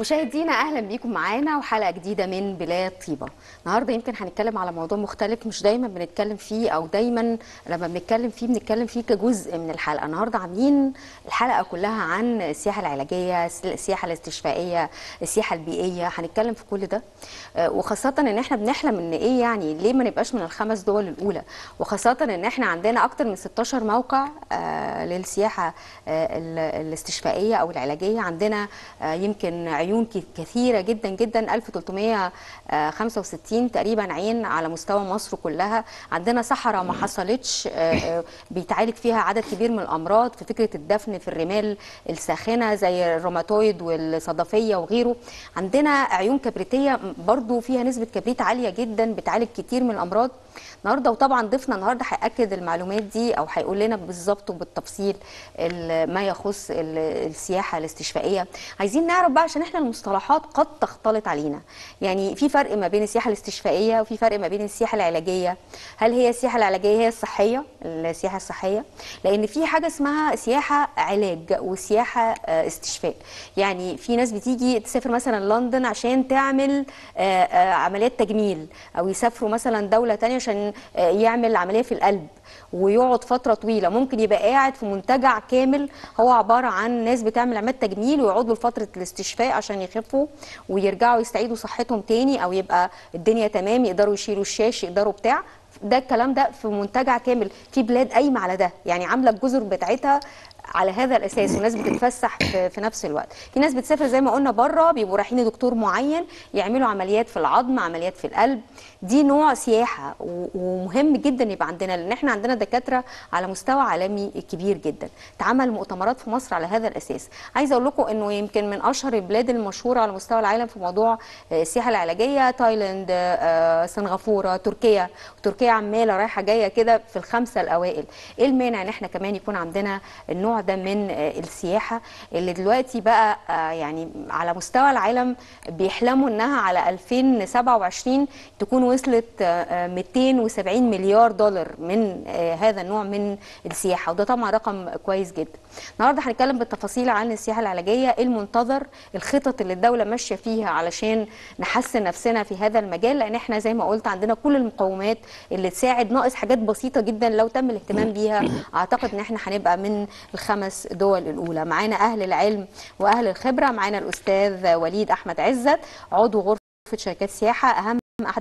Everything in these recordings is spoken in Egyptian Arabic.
مشاهدينا اهلا بيكم معانا وحلقه جديده من بلاد طيبه النهارده يمكن هنتكلم على موضوع مختلف مش دايما بنتكلم فيه او دايما لما بنتكلم فيه بنتكلم فيه كجزء من الحلقه النهارده عاملين الحلقه كلها عن السياحه العلاجيه السياحه الاستشفائيه السياحه البيئيه هنتكلم في كل ده آه، وخاصه ان احنا بنحلم ان ايه يعني ليه ما نبقاش من الخمس دول الاولى وخاصه ان احنا عندنا اكتر من 16 موقع آه، للسياحه آه، ال- الاستشفائيه او العلاجيه عندنا آه، يمكن عيون ك- كثيره جدا جدا 1365 تقريبا عين على مستوى مصر كلها عندنا صحراء ما حصلتش آه، آه، بيتعالج فيها عدد كبير من الامراض في فكره الدفن في الرمال الساخنه زي الروماتويد والصدفيه وغيره عندنا عيون كبريتيه برضو فيها نسبه كبريت عاليه جدا بتعالج كتير من الامراض النهارده وطبعا ضيفنا النهارده هياكد المعلومات دي او هيقول لنا بالظبط وبالتفصيل ال- ما يخص ال- السياحه الاستشفائيه عايزين نعرف بقى عشان احنا المصطلحات قد تختلط علينا يعني في فرق ما بين السياحه الاستشفائيه وفي فرق ما بين السياحه العلاجيه هل هي السياحه العلاجيه هي الصحيه السياحه الصحيه لان في حاجه اسمها سياحه علاج وسياحه آه، استشفاء يعني في ناس بتيجي تسافر مثلا لندن عشان تعمل آه، آه، عمليات تجميل او يسافروا مثلا دوله تانية عشان آه، يعمل عمليه في القلب ويقعد فتره طويله ممكن يبقى قاعد في منتجع كامل هو عباره عن ناس بتعمل عمليات تجميل ويقعدوا لفتره الاستشفاء عشان يخفوا ويرجعوا يستعيدوا صحتهم تاني او يبقى الدنيا تمام يقدروا يشيلوا الشاش يقدروا بتاع ده الكلام ده في منتجع كامل في بلاد قايمه على ده يعني عامله الجزر بتاعتها على هذا الاساس وناس بتتفسح في, في نفس الوقت في ناس بتسافر زي ما قلنا بره بيبقوا رايحين لدكتور معين يعملوا عمليات في العظم عمليات في القلب دي نوع سياحه و- ومهم جدا يبقى عندنا لان احنا عندنا دكاتره على مستوى عالمي كبير جدا اتعمل مؤتمرات في مصر على هذا الاساس عايزه اقول لكم انه يمكن من اشهر البلاد المشهوره على مستوى العالم في موضوع آه، السياحه العلاجيه تايلاند آه، سنغافوره تركيا تركيا عماله رايحه جايه كده في الخمسه الاوائل ايه المانع ان احنا كمان يكون عندنا النوع ده من آه، السياحه اللي دلوقتي بقى آه، يعني على مستوى العالم بيحلموا انها على 2027 تكون وصلت آه، آه، 270 مليار دولار من آه، هذا النوع من السياحه وده طبعا رقم كويس جدا النهارده هنتكلم بالتفاصيل عن السياحه العلاجيه ايه المنتظر الخطط اللي الدوله ماشيه فيها علشان نحسن نفسنا في هذا المجال لان احنا زي ما قلت عندنا كل المقومات اللي تساعد ناقص حاجات بسيطه جدا لو تم الاهتمام بيها اعتقد ان احنا هنبقى من الخمس دول الاولى معانا اهل العلم واهل الخبره معانا الاستاذ وليد احمد عزت عضو غرفه شركات سياحه اهم احد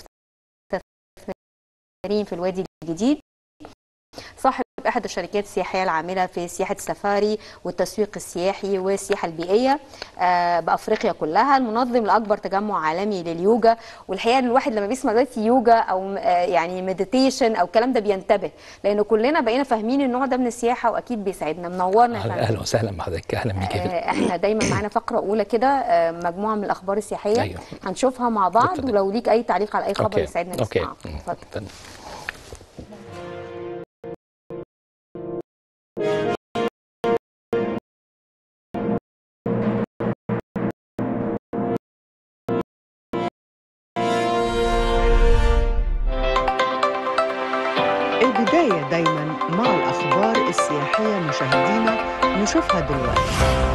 المستثمرين في الوادي الجديد صاحب احد الشركات السياحيه العامله في سياحه السفاري والتسويق السياحي والسياحه البيئيه آه، بافريقيا كلها المنظم لاكبر تجمع عالمي لليوجا والحقيقه ان الواحد لما بيسمع دلوقتي يوجا او آه، يعني مديتيشن او الكلام ده بينتبه لان كلنا بقينا فاهمين النوع ده من السياحه واكيد بيساعدنا منورنا يا فندم. اهلا وسهلا بحضرتك اهلا بيك يا فندم. آه، احنا دايما معانا فقره اولى كده آه، مجموعه من الاخبار السياحيه أيوه. هنشوفها مع بعض اتفضل. ولو ليك اي تعليق على اي خبر اوكي يسعدنا اوكي نسمعه مم. اتفضل اتفضل. البداية دايما مع الأخبار السياحية مشاهدينا نشوفها دلوقتي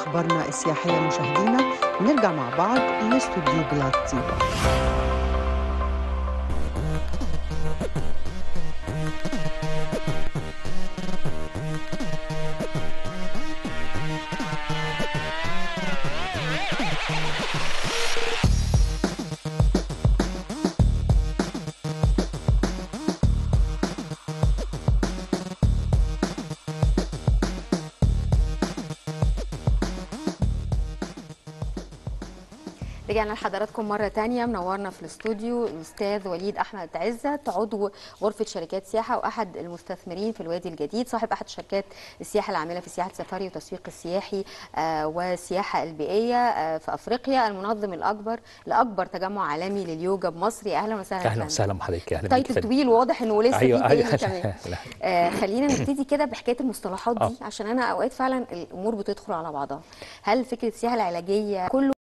أخبارنا السياحية مشاهدينا نرجع مع بعض لاستوديو بلاد طيبة رجعنا لحضراتكم مرة تانية منورنا في الاستوديو الأستاذ وليد أحمد عزت عضو غرفة شركات سياحة وأحد المستثمرين في الوادي الجديد صاحب أحد شركات السياحة العاملة في سياحة سفاري وتسويق السياحي آه، والسياحة البيئية آه، في أفريقيا المنظم الأكبر لأكبر تجمع عالمي لليوجا بمصر يا أهلا وسهلا اهلا فندم. وسهلا بحضرتك اهلا بيك تايتل فندم. طويل واضح انه لسه أيوة، في أيوة. تاني كمان لا. آه خلينا نبتدي كده بحكايه المصطلحات دي آه. عشان انا اوقات فعلا الامور بتدخل على بعضها هل فكره السياحه العلاجيه كله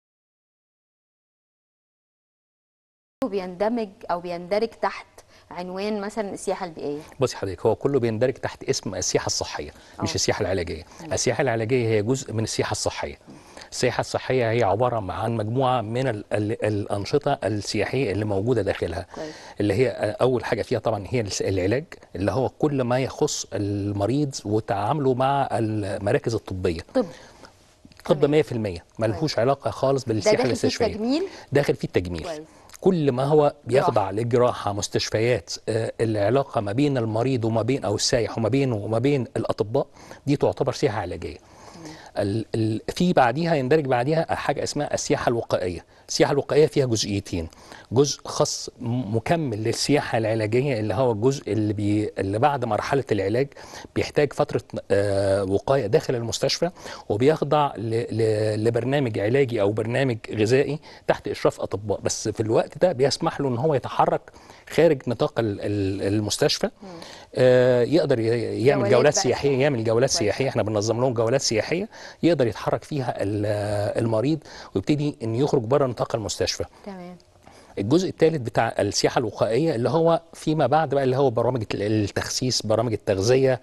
بيندمج او بيندرج تحت عنوان مثلا السياحه البيئيه بصي حضرتك هو كله بيندرج تحت اسم السياحه الصحيه مش آه. السياحه العلاجيه السياحه العلاجيه هي جزء من السياحه الصحيه السياحه الصحيه هي عباره عن مجموعه من ال ال الانشطه السياحيه اللي موجوده داخلها كويس. اللي هي اول حاجه فيها طبعا هي الس- العلاج اللي هو كل ما يخص المريض وتعامله مع المراكز الطبيه طب طب 100% ملهوش علاقه خالص ده بالسياحه داخل فيه الاستشفائيه التجميل داخل فيه التجميل كويس. كل ما هو بيخضع لجراحه مستشفيات آه، العلاقه ما بين المريض وما بين او السائح وما بينه وما بين الاطباء دي تعتبر سياحه علاجيه ال ال في بعديها يندرج بعديها حاجه اسمها السياحه الوقائيه السياحه الوقائيه فيها جزئيتين جزء خاص م- مكمل للسياحه العلاجيه اللي هو الجزء اللي بي اللي بعد مرحله العلاج بيحتاج فتره آه وقايه داخل المستشفى وبيخضع ل ل لبرنامج علاجي او برنامج غذائي تحت اشراف اطباء بس في الوقت ده بيسمح له ان هو يتحرك خارج نطاق ال- ال- المستشفى آه يقدر ي- يعمل جولات جولات بقى. سياحيه يعمل جولات كويس. سياحيه احنا بننظم لهم جولات سياحيه يقدر يتحرك فيها ال- المريض ويبتدي ان يخرج بره نطاق المستشفى تمام الجزء الثالث بتاع السياحه الوقائيه اللي هو فيما بعد بقى اللي هو برامج التخسيس برامج التغذيه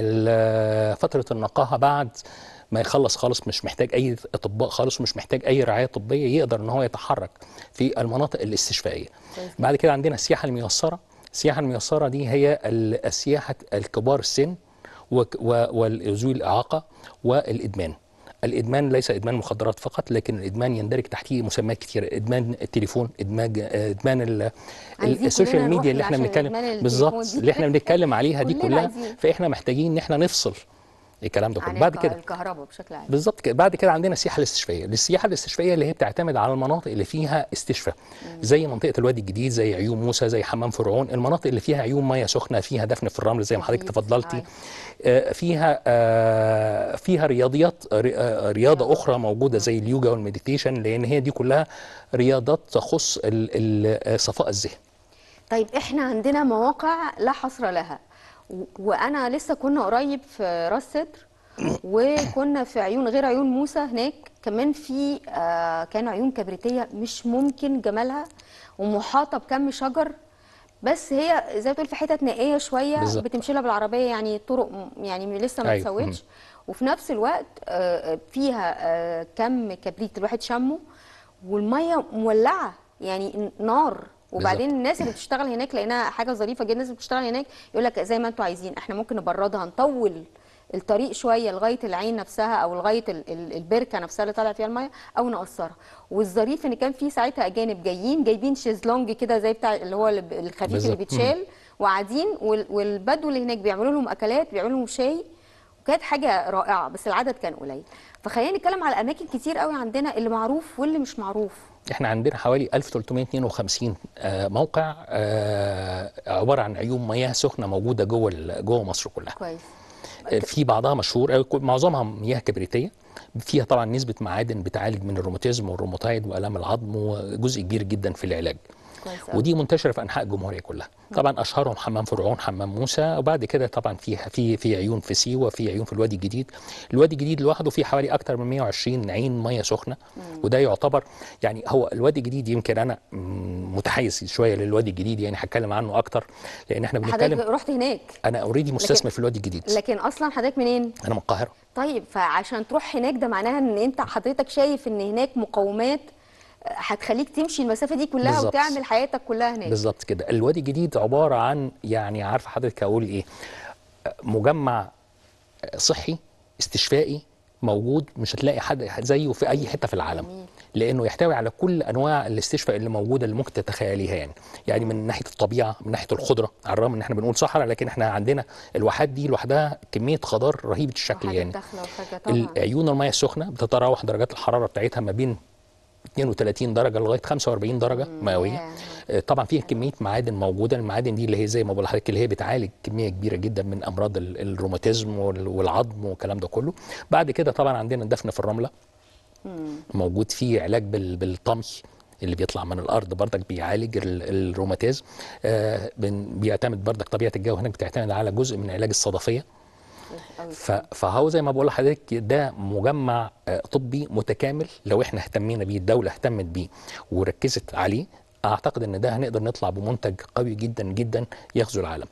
ال- فتره النقاهه بعد ما يخلص خالص مش محتاج اي اطباء خالص ومش محتاج اي رعايه طبيه يقدر ان هو يتحرك في المناطق الاستشفائيه كويس. بعد كده عندنا السياحه الميسره السياحه الميسره دي هي ال- السياحه الكبار السن وك- و- وذوي الاعاقه والادمان الادمان ليس ادمان مخدرات فقط لكن الادمان يندرج تحتيه مسميات كثيره ادمان التليفون ادمان ادمان ال- عايزين كلنا السوشيال نروح ميديا اللي احنا عشان بنتكلم إدمان التليفون بالظبط دي. اللي احنا بنتكلم عليها دي كلنا كلها عايزين. فاحنا محتاجين ان احنا نفصل الكلام ده عن كله بعد الك- كده الكهرباء بشكل عام بالظبط كده بعد كده عندنا السياحه الاستشفائيه السياحه الاستشفائيه اللي هي بتعتمد على المناطق اللي فيها استشفاء زي منطقه الوادي الجديد زي عيون موسى زي حمام فرعون المناطق اللي فيها عيون ميه سخنه فيها دفن في الرمل زي ما حضرتك أكيد. تفضلتي أيوة. آه، فيها آه، فيها رياضيات ر- آه، رياضه اخرى موجوده زي اليوجا والمديتيشن لان هي دي كلها رياضات تخص ال- ال- صفاء الذهن طيب احنا عندنا مواقع لا حصر لها و- وانا لسه كنا قريب في راس سدر وكنا في عيون غير عيون موسى هناك كمان في آه كان عيون كبريتيه مش ممكن جمالها ومحاطه بكم شجر بس هي زي ما تقول في حتت نائيه شويه بالظبط. بتمشي لها بالعربيه يعني طرق م- يعني لسه ما أيوة. اتسوتش وفي نفس الوقت آه، آه، فيها آه، كم كبريت الواحد شمه والميه مولعه يعني نار وبعدين الناس اللي بتشتغل هناك لانها حاجه ظريفه جدا الناس اللي بتشتغل هناك يقول لك زي ما انتوا عايزين احنا ممكن نبردها نطول الطريق شويه لغايه العين نفسها او لغايه ال- ال- البركه نفسها اللي طالع فيها الميه او نقصرها والظريف ان كان في ساعتها اجانب جايين جايبين شيزلونج كده زي بتاع اللي هو اللي- الخفيف اللي بالظبط. بيتشال وقاعدين وال- والبدو اللي هناك بيعملوا لهم اكلات بيعملوا لهم شاي وكانت حاجه رائعه بس العدد كان قليل فخلينا نتكلم على اماكن كتير قوي عندنا اللي معروف واللي مش معروف احنا عندنا حوالي 1352 آه، موقع آه، عباره عن عيون مياه سخنه موجوده جوه ال- جوه مصر كلها كويس آه، في بعضها مشهور أوي، كل- معظمها مياه كبريتيه فيها طبعا نسبه معادن بتعالج من الروماتيزم والروماتايد والام العظم وجزء كبير جدا في العلاج كويس أوي. ودي منتشره في انحاء الجمهوريه كلها طبعا اشهرهم حمام فرعون حمام موسى وبعد كده طبعا في في في عيون في سيوه في عيون في الوادي الجديد الوادي الجديد لوحده فيه حوالي اكتر من 120 عين ميه سخنه وده يعتبر يعني هو الوادي الجديد يمكن انا مم، متحيز شويه للوادي الجديد يعني هتكلم عنه اكتر لان احنا حضرتك بنتكلم رحت هناك انا اوريدي مستثمر في الوادي الجديد لكن اصلا حضرتك منين انا من القاهره طيب فعشان تروح هناك ده معناها ان انت حضرتك شايف ان هناك مقومات آه، هتخليك تمشي المسافه دي كلها بالظبط. وتعمل حياتك كلها هناك بالظبط كده الوادي الجديد عباره عن يعني عارفه حضرتك اقول ايه مجمع صحي استشفائي موجود مش هتلاقي حد زيه في اي حته في العالم لانه يحتوي على كل انواع الاستشفاء اللي موجوده اللي ممكن تتخيليها يعني يعني من ناحيه الطبيعه من ناحيه الخضره على الرغم ان احنا بنقول صحراء لكن احنا عندنا الواحات دي لوحدها كميه خضار رهيبه الشكل وحاجات يعني داخله وحاجه طبعا عيون المياه السخنه بتتراوح درجات الحراره بتاعتها ما بين 32 درجه لغايه 45 درجه مئويه ياه. آه، طبعا فيها كميه معادن موجوده المعادن دي اللي هي زي ما بقول لحضرتك اللي هي بتعالج كميه كبيره جدا من امراض ال- الروماتيزم وال- والعظم والكلام ده كله بعد كده طبعا عندنا الدفن في الرمله موجود فيه علاج بال- بالطمي اللي بيطلع من الارض بردك بيعالج ال- الروماتيزم آه بن- بيعتمد بردك طبيعه الجو هناك بتعتمد على جزء من علاج الصدفيه أوي. ف- فهو زي ما بقول لحضرتك ده مجمع آه، طبي متكامل لو احنا اهتمينا بيه الدوله اهتمت بيه وركزت عليه اعتقد ان ده هنقدر نطلع بمنتج قوي جدا جدا يغزو العالم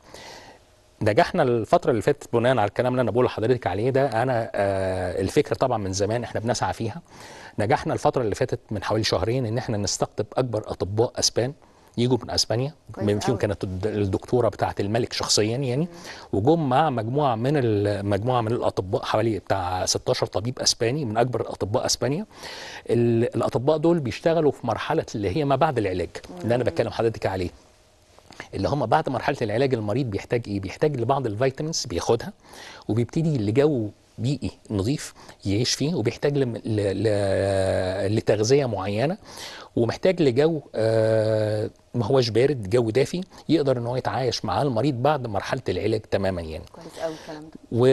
نجحنا الفترة اللي فاتت بناء على الكلام اللي انا بقول لحضرتك عليه ده انا آه الفكرة طبعا من زمان احنا بنسعى فيها نجحنا الفترة اللي فاتت من حوالي شهرين ان احنا نستقطب اكبر اطباء اسبان يجوا من اسبانيا كويس من فيهم أوي. كانت الد- الدكتوره بتاعه الملك شخصيا يعني وجم مع مجموعه من ال- مجموعه من الاطباء حوالي بتاع 16 طبيب اسباني من اكبر اطباء اسبانيا ال- الاطباء دول بيشتغلوا في مرحله اللي هي ما بعد العلاج اللي انا بتكلم حضرتك عليه اللي هم بعد مرحله العلاج المريض بيحتاج ايه بيحتاج لبعض الفيتامينز بياخدها وبيبتدي لجو بيئي نظيف يعيش فيه وبيحتاج لم- ل... ل... لتغذيه معينه ومحتاج لجو آه، ما هوش بارد جو دافي يقدر ان هو يتعايش مع المريض بعد مرحله العلاج تماما يعني كويس قوي الكلام ده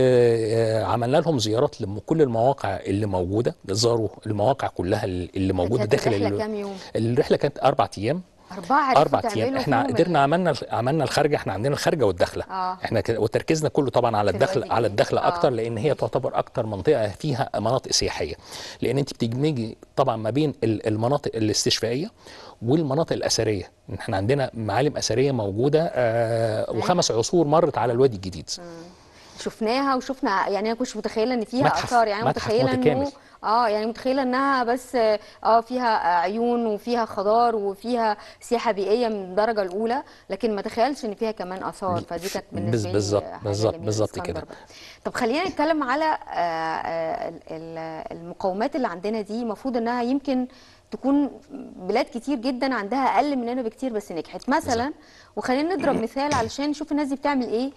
وعملنا لهم زيارات لكل المواقع اللي موجوده زاروا المواقع كلها اللي موجوده كانت داخل الرحلة ال- كام يوم؟ الرحله كانت اربع ايام أربعة عرفوا اربع ايام تعملوا احنا فيهم قدرنا عملنا عملنا الخارجه احنا عندنا الخارجه والداخله آه. احنا كده وتركيزنا كله طبعا على في الدخل الوادي على الجديد. الدخله آه. اكتر لان هي تعتبر اكتر منطقه فيها مناطق سياحيه لان انت بتدمجي طبعا ما بين ال- المناطق الاستشفائيه والمناطق الاثريه احنا عندنا معالم اثريه موجوده آه وخمس عصور مرت على الوادي الجديد شفناها وشفنا يعني انا كنتش متخيله ان فيها متحف- اثار يعني متحف متخيله متكامل. انه اه يعني متخيله انها بس اه فيها عيون وفيها خضار وفيها سياحه بيئيه من الدرجه الاولى لكن ما تخيلش ان فيها كمان اثار فدي كانت بالنسبه بز- لي بالظبط- حاجة بالظبط- جميلة بالظبط الإسكندر كده. بقى. طب خلينا نتكلم على آه، آه، ال- ال- المقومات اللي عندنا دي المفروض انها يمكن تكون بلاد كتير جدا عندها اقل مننا بكتير بس نجحت مثلا وخلينا نضرب مثال علشان نشوف الناس دي بتعمل ايه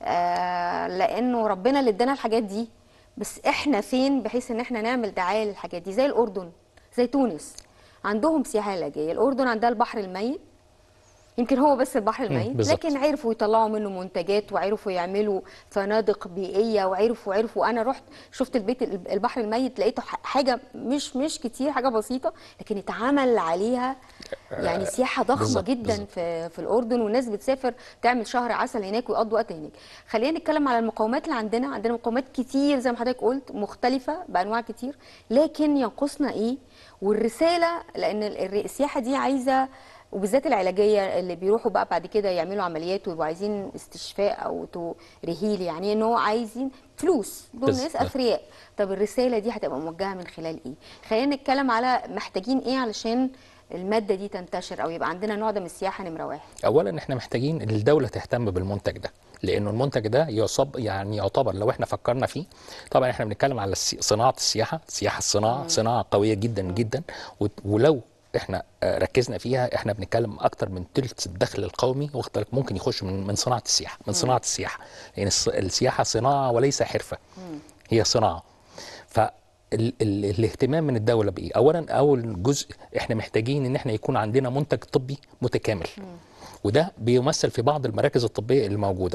آه لانه ربنا اللي ادانا الحاجات دي بس احنا فين بحيث ان احنا نعمل دعايه للحاجات دي زي الاردن زي تونس عندهم سياحه علاجيه الاردن عندها البحر الميت يمكن هو بس البحر الميت بالظبط. لكن عرفوا يطلعوا منه منتجات وعرفوا يعملوا فنادق بيئيه وعرفوا عرفوا انا رحت شفت البيت البحر الميت لقيته ح- حاجه مش مش كتير حاجه بسيطه لكن اتعمل عليها يعني سياحه ضخمه بالظبط، جدا بالظبط. في في الاردن والناس بتسافر تعمل شهر عسل هناك ويقضوا وقت هناك خلينا نتكلم على المقومات اللي عندنا عندنا مقومات كتير زي ما حضرتك قلت مختلفه بانواع كتير لكن ينقصنا ايه والرساله لان ال- الر- السياحه دي عايزه وبالذات العلاجيه اللي بيروحوا بقى بعد كده يعملوا عمليات ويبقوا عايزين استشفاء او تو رهيل يعني ان هو عايزين فلوس دول بس- ناس اثرياء طب الرساله دي هتبقى موجهه من خلال ايه خلينا نتكلم على محتاجين ايه علشان الماده دي تنتشر او يبقى عندنا نوع ده من السياحه نمره واحد اولا احنا محتاجين ان الدوله تهتم بالمنتج ده لانه المنتج ده يصب يعني يعتبر لو احنا فكرنا فيه طبعا احنا بنتكلم على السي- صناعه السياحه السياحه الصناعه صناعه قويه جدا جدا وت- ولو احنا آه، ركزنا فيها احنا بنتكلم اكتر من ثلث الدخل القومي واخد بالك ممكن يخش من من صناعه السياحه من صناعه السياحه لان الص- السياحه صناعه وليس حرفه هي صناعه ف ال ال الاهتمام من الدوله بايه؟ اولا اول جزء احنا محتاجين ان احنا يكون عندنا منتج طبي متكامل وده بيمثل في بعض المراكز الطبيه اللي موجوده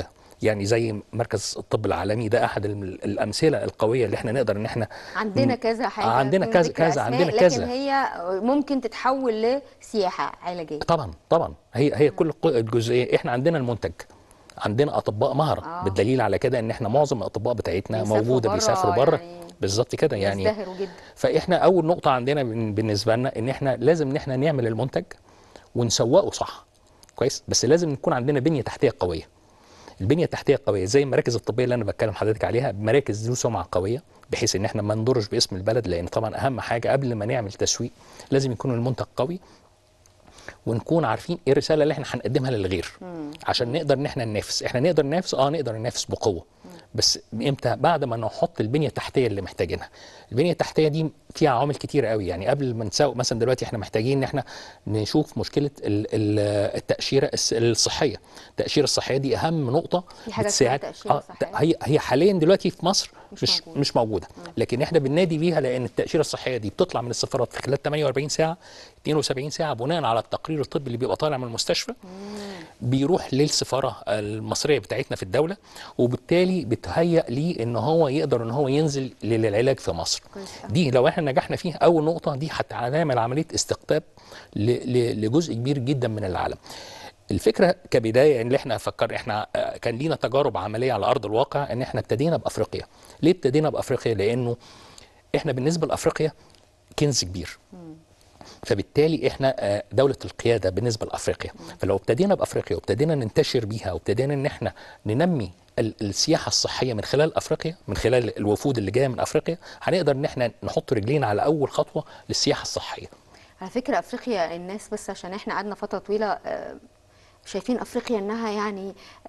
يعني زي مركز الطب العالمي ده احد الم- الامثله القويه اللي احنا نقدر ان احنا عندنا كذا حاجه عندنا بدون كذا- ذكر كذا، أسماء، عندنا لكن كذا. هي ممكن تتحول لسياحه علاجيه طبعا طبعا هي هي كل الق- الجزئيه احنا عندنا المنتج عندنا اطباء مهره آه. آه. بالدليل على كده ان احنا معظم الاطباء بتاعتنا بيسافروا موجوده برا بيسافروا بره يعني بالظبط كده يعني يزدهروا جدا فاحنا اول نقطه عندنا بن- بالنسبه لنا ان احنا لازم ان احنا نعمل المنتج ونسوقه صح كويس بس لازم يكون عندنا بنيه تحتيه قويه البنيه التحتيه القويه زي المراكز الطبيه اللي انا بتكلم حضرتك عليها مراكز ذو سمعه قويه بحيث ان احنا ما نضرش باسم البلد لان طبعا اهم حاجه قبل ما نعمل تسويق لازم يكون المنتج قوي ونكون عارفين ايه الرساله اللي احنا هنقدمها للغير عشان نقدر ان احنا ننافس احنا نقدر ننافس اه نقدر ننافس بقوه بس امتى بعد ما نحط البنيه التحتيه اللي محتاجينها البنيه التحتيه دي فيها عوامل كتيره قوي يعني قبل ما نسوق مثلا دلوقتي احنا محتاجين ان احنا نشوف مشكله ال- ال- التاشيره الس- الصحيه التاشيره الصحيه دي اهم نقطه في حاجة اسمها بتساعد تأشيرة اه صحية؟ هي هي حاليا دلوقتي في مصر مش مش موجودة. مش موجوده لكن احنا بننادي بيها لان التاشيره الصحيه دي بتطلع من السفارات في خلال 48 ساعه 72 ساعه بناء على التقرير الطبي اللي بيبقى طالع من المستشفى بيروح للسفاره المصريه بتاعتنا في الدوله وبالتالي بتهيأ ليه ان هو يقدر ان هو ينزل للعلاج في مصر كويس أوي. دي لو احنا نجحنا فيها اول نقطه دي هتعمل عمليه استقطاب ل- ل- لجزء كبير جدا من العالم الفكره كبدايه ان احنا فكر احنا آه، كان لينا تجارب عمليه على ارض الواقع ان احنا ابتدينا بافريقيا ليه ابتدينا بافريقيا لانه احنا بالنسبه لافريقيا كنز كبير فبالتالي احنا آه، دوله القياده بالنسبه لافريقيا فلو ابتدينا بافريقيا وابتدينا ننتشر بيها وابتدينا ان احنا ننمي ال- السياحه الصحيه من خلال افريقيا من خلال الوفود اللي جايه من افريقيا هنقدر ان احنا نحط رجلينا على اول خطوه للسياحه الصحيه على فكرة أفريقيا الناس بس عشان احنا قعدنا فترة طويلة آه، شايفين أفريقيا إنها يعني آه،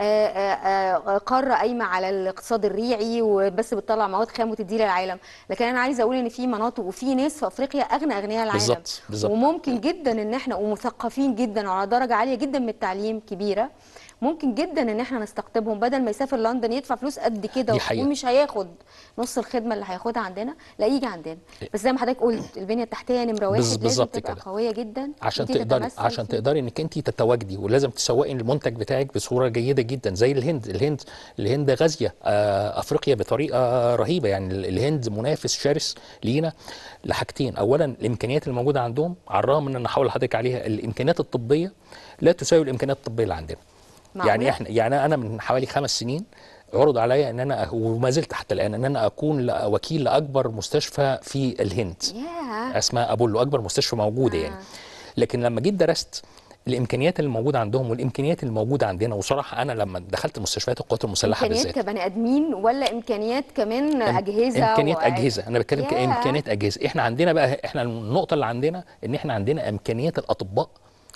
آه، آه، قارة قايمة على الاقتصاد الريعي وبس بتطلع مواد خام وتدي للعالم لكن أنا عايزة أقول إن في مناطق وفي ناس في أفريقيا أغنى أغنياء العالم بالظبط، بالظبط. وممكن جدا إن احنا ومثقفين جدا وعلى درجة عالية جدا من التعليم كبيرة ممكن جدا ان احنا نستقطبهم بدل ما يسافر لندن يدفع فلوس قد كده دي حقيقة. ومش هياخد نص الخدمه اللي هياخدها عندنا لا يجي عندنا بس زي ما حضرتك قلت البنيه التحتيه نمره واحد بز- لازم بالظبط تبقى كده. قويه جدا عشان ودي تقدري تتمثل عشان في- تقدري انك انت تتواجدي ولازم تسوقي المنتج بتاعك بصوره جيده جدا زي الهند الهند الهند غازيه آه، افريقيا بطريقه رهيبه يعني ال- الهند منافس شرس لينا لحاجتين اولا الامكانيات الموجوده عندهم على الرغم ان انا هحاول لحضرتك عليها الامكانيات الطبيه لا تساوي الامكانيات الطبيه اللي عندنا معقولة؟ يعني احنا يعني انا من حوالي خمس سنين عرض عليا ان انا وما زلت حتى الان ان انا اكون ل- وكيل لاكبر مستشفى في الهند ياه اسمها ابولو اكبر مستشفى موجوده يعني آه. لكن لما جيت درست الامكانيات اللي موجوده عندهم والامكانيات اللي موجوده عندنا وصراحه انا لما دخلت مستشفيات القوات المسلحه امكانيات بالذات كبني ادمين ولا امكانيات كمان اجهزه امكانيات و- اجهزه انا بتكلم ياه. كامكانيات اجهزه احنا عندنا بقى احنا النقطه اللي عندنا ان احنا عندنا امكانيات الاطباء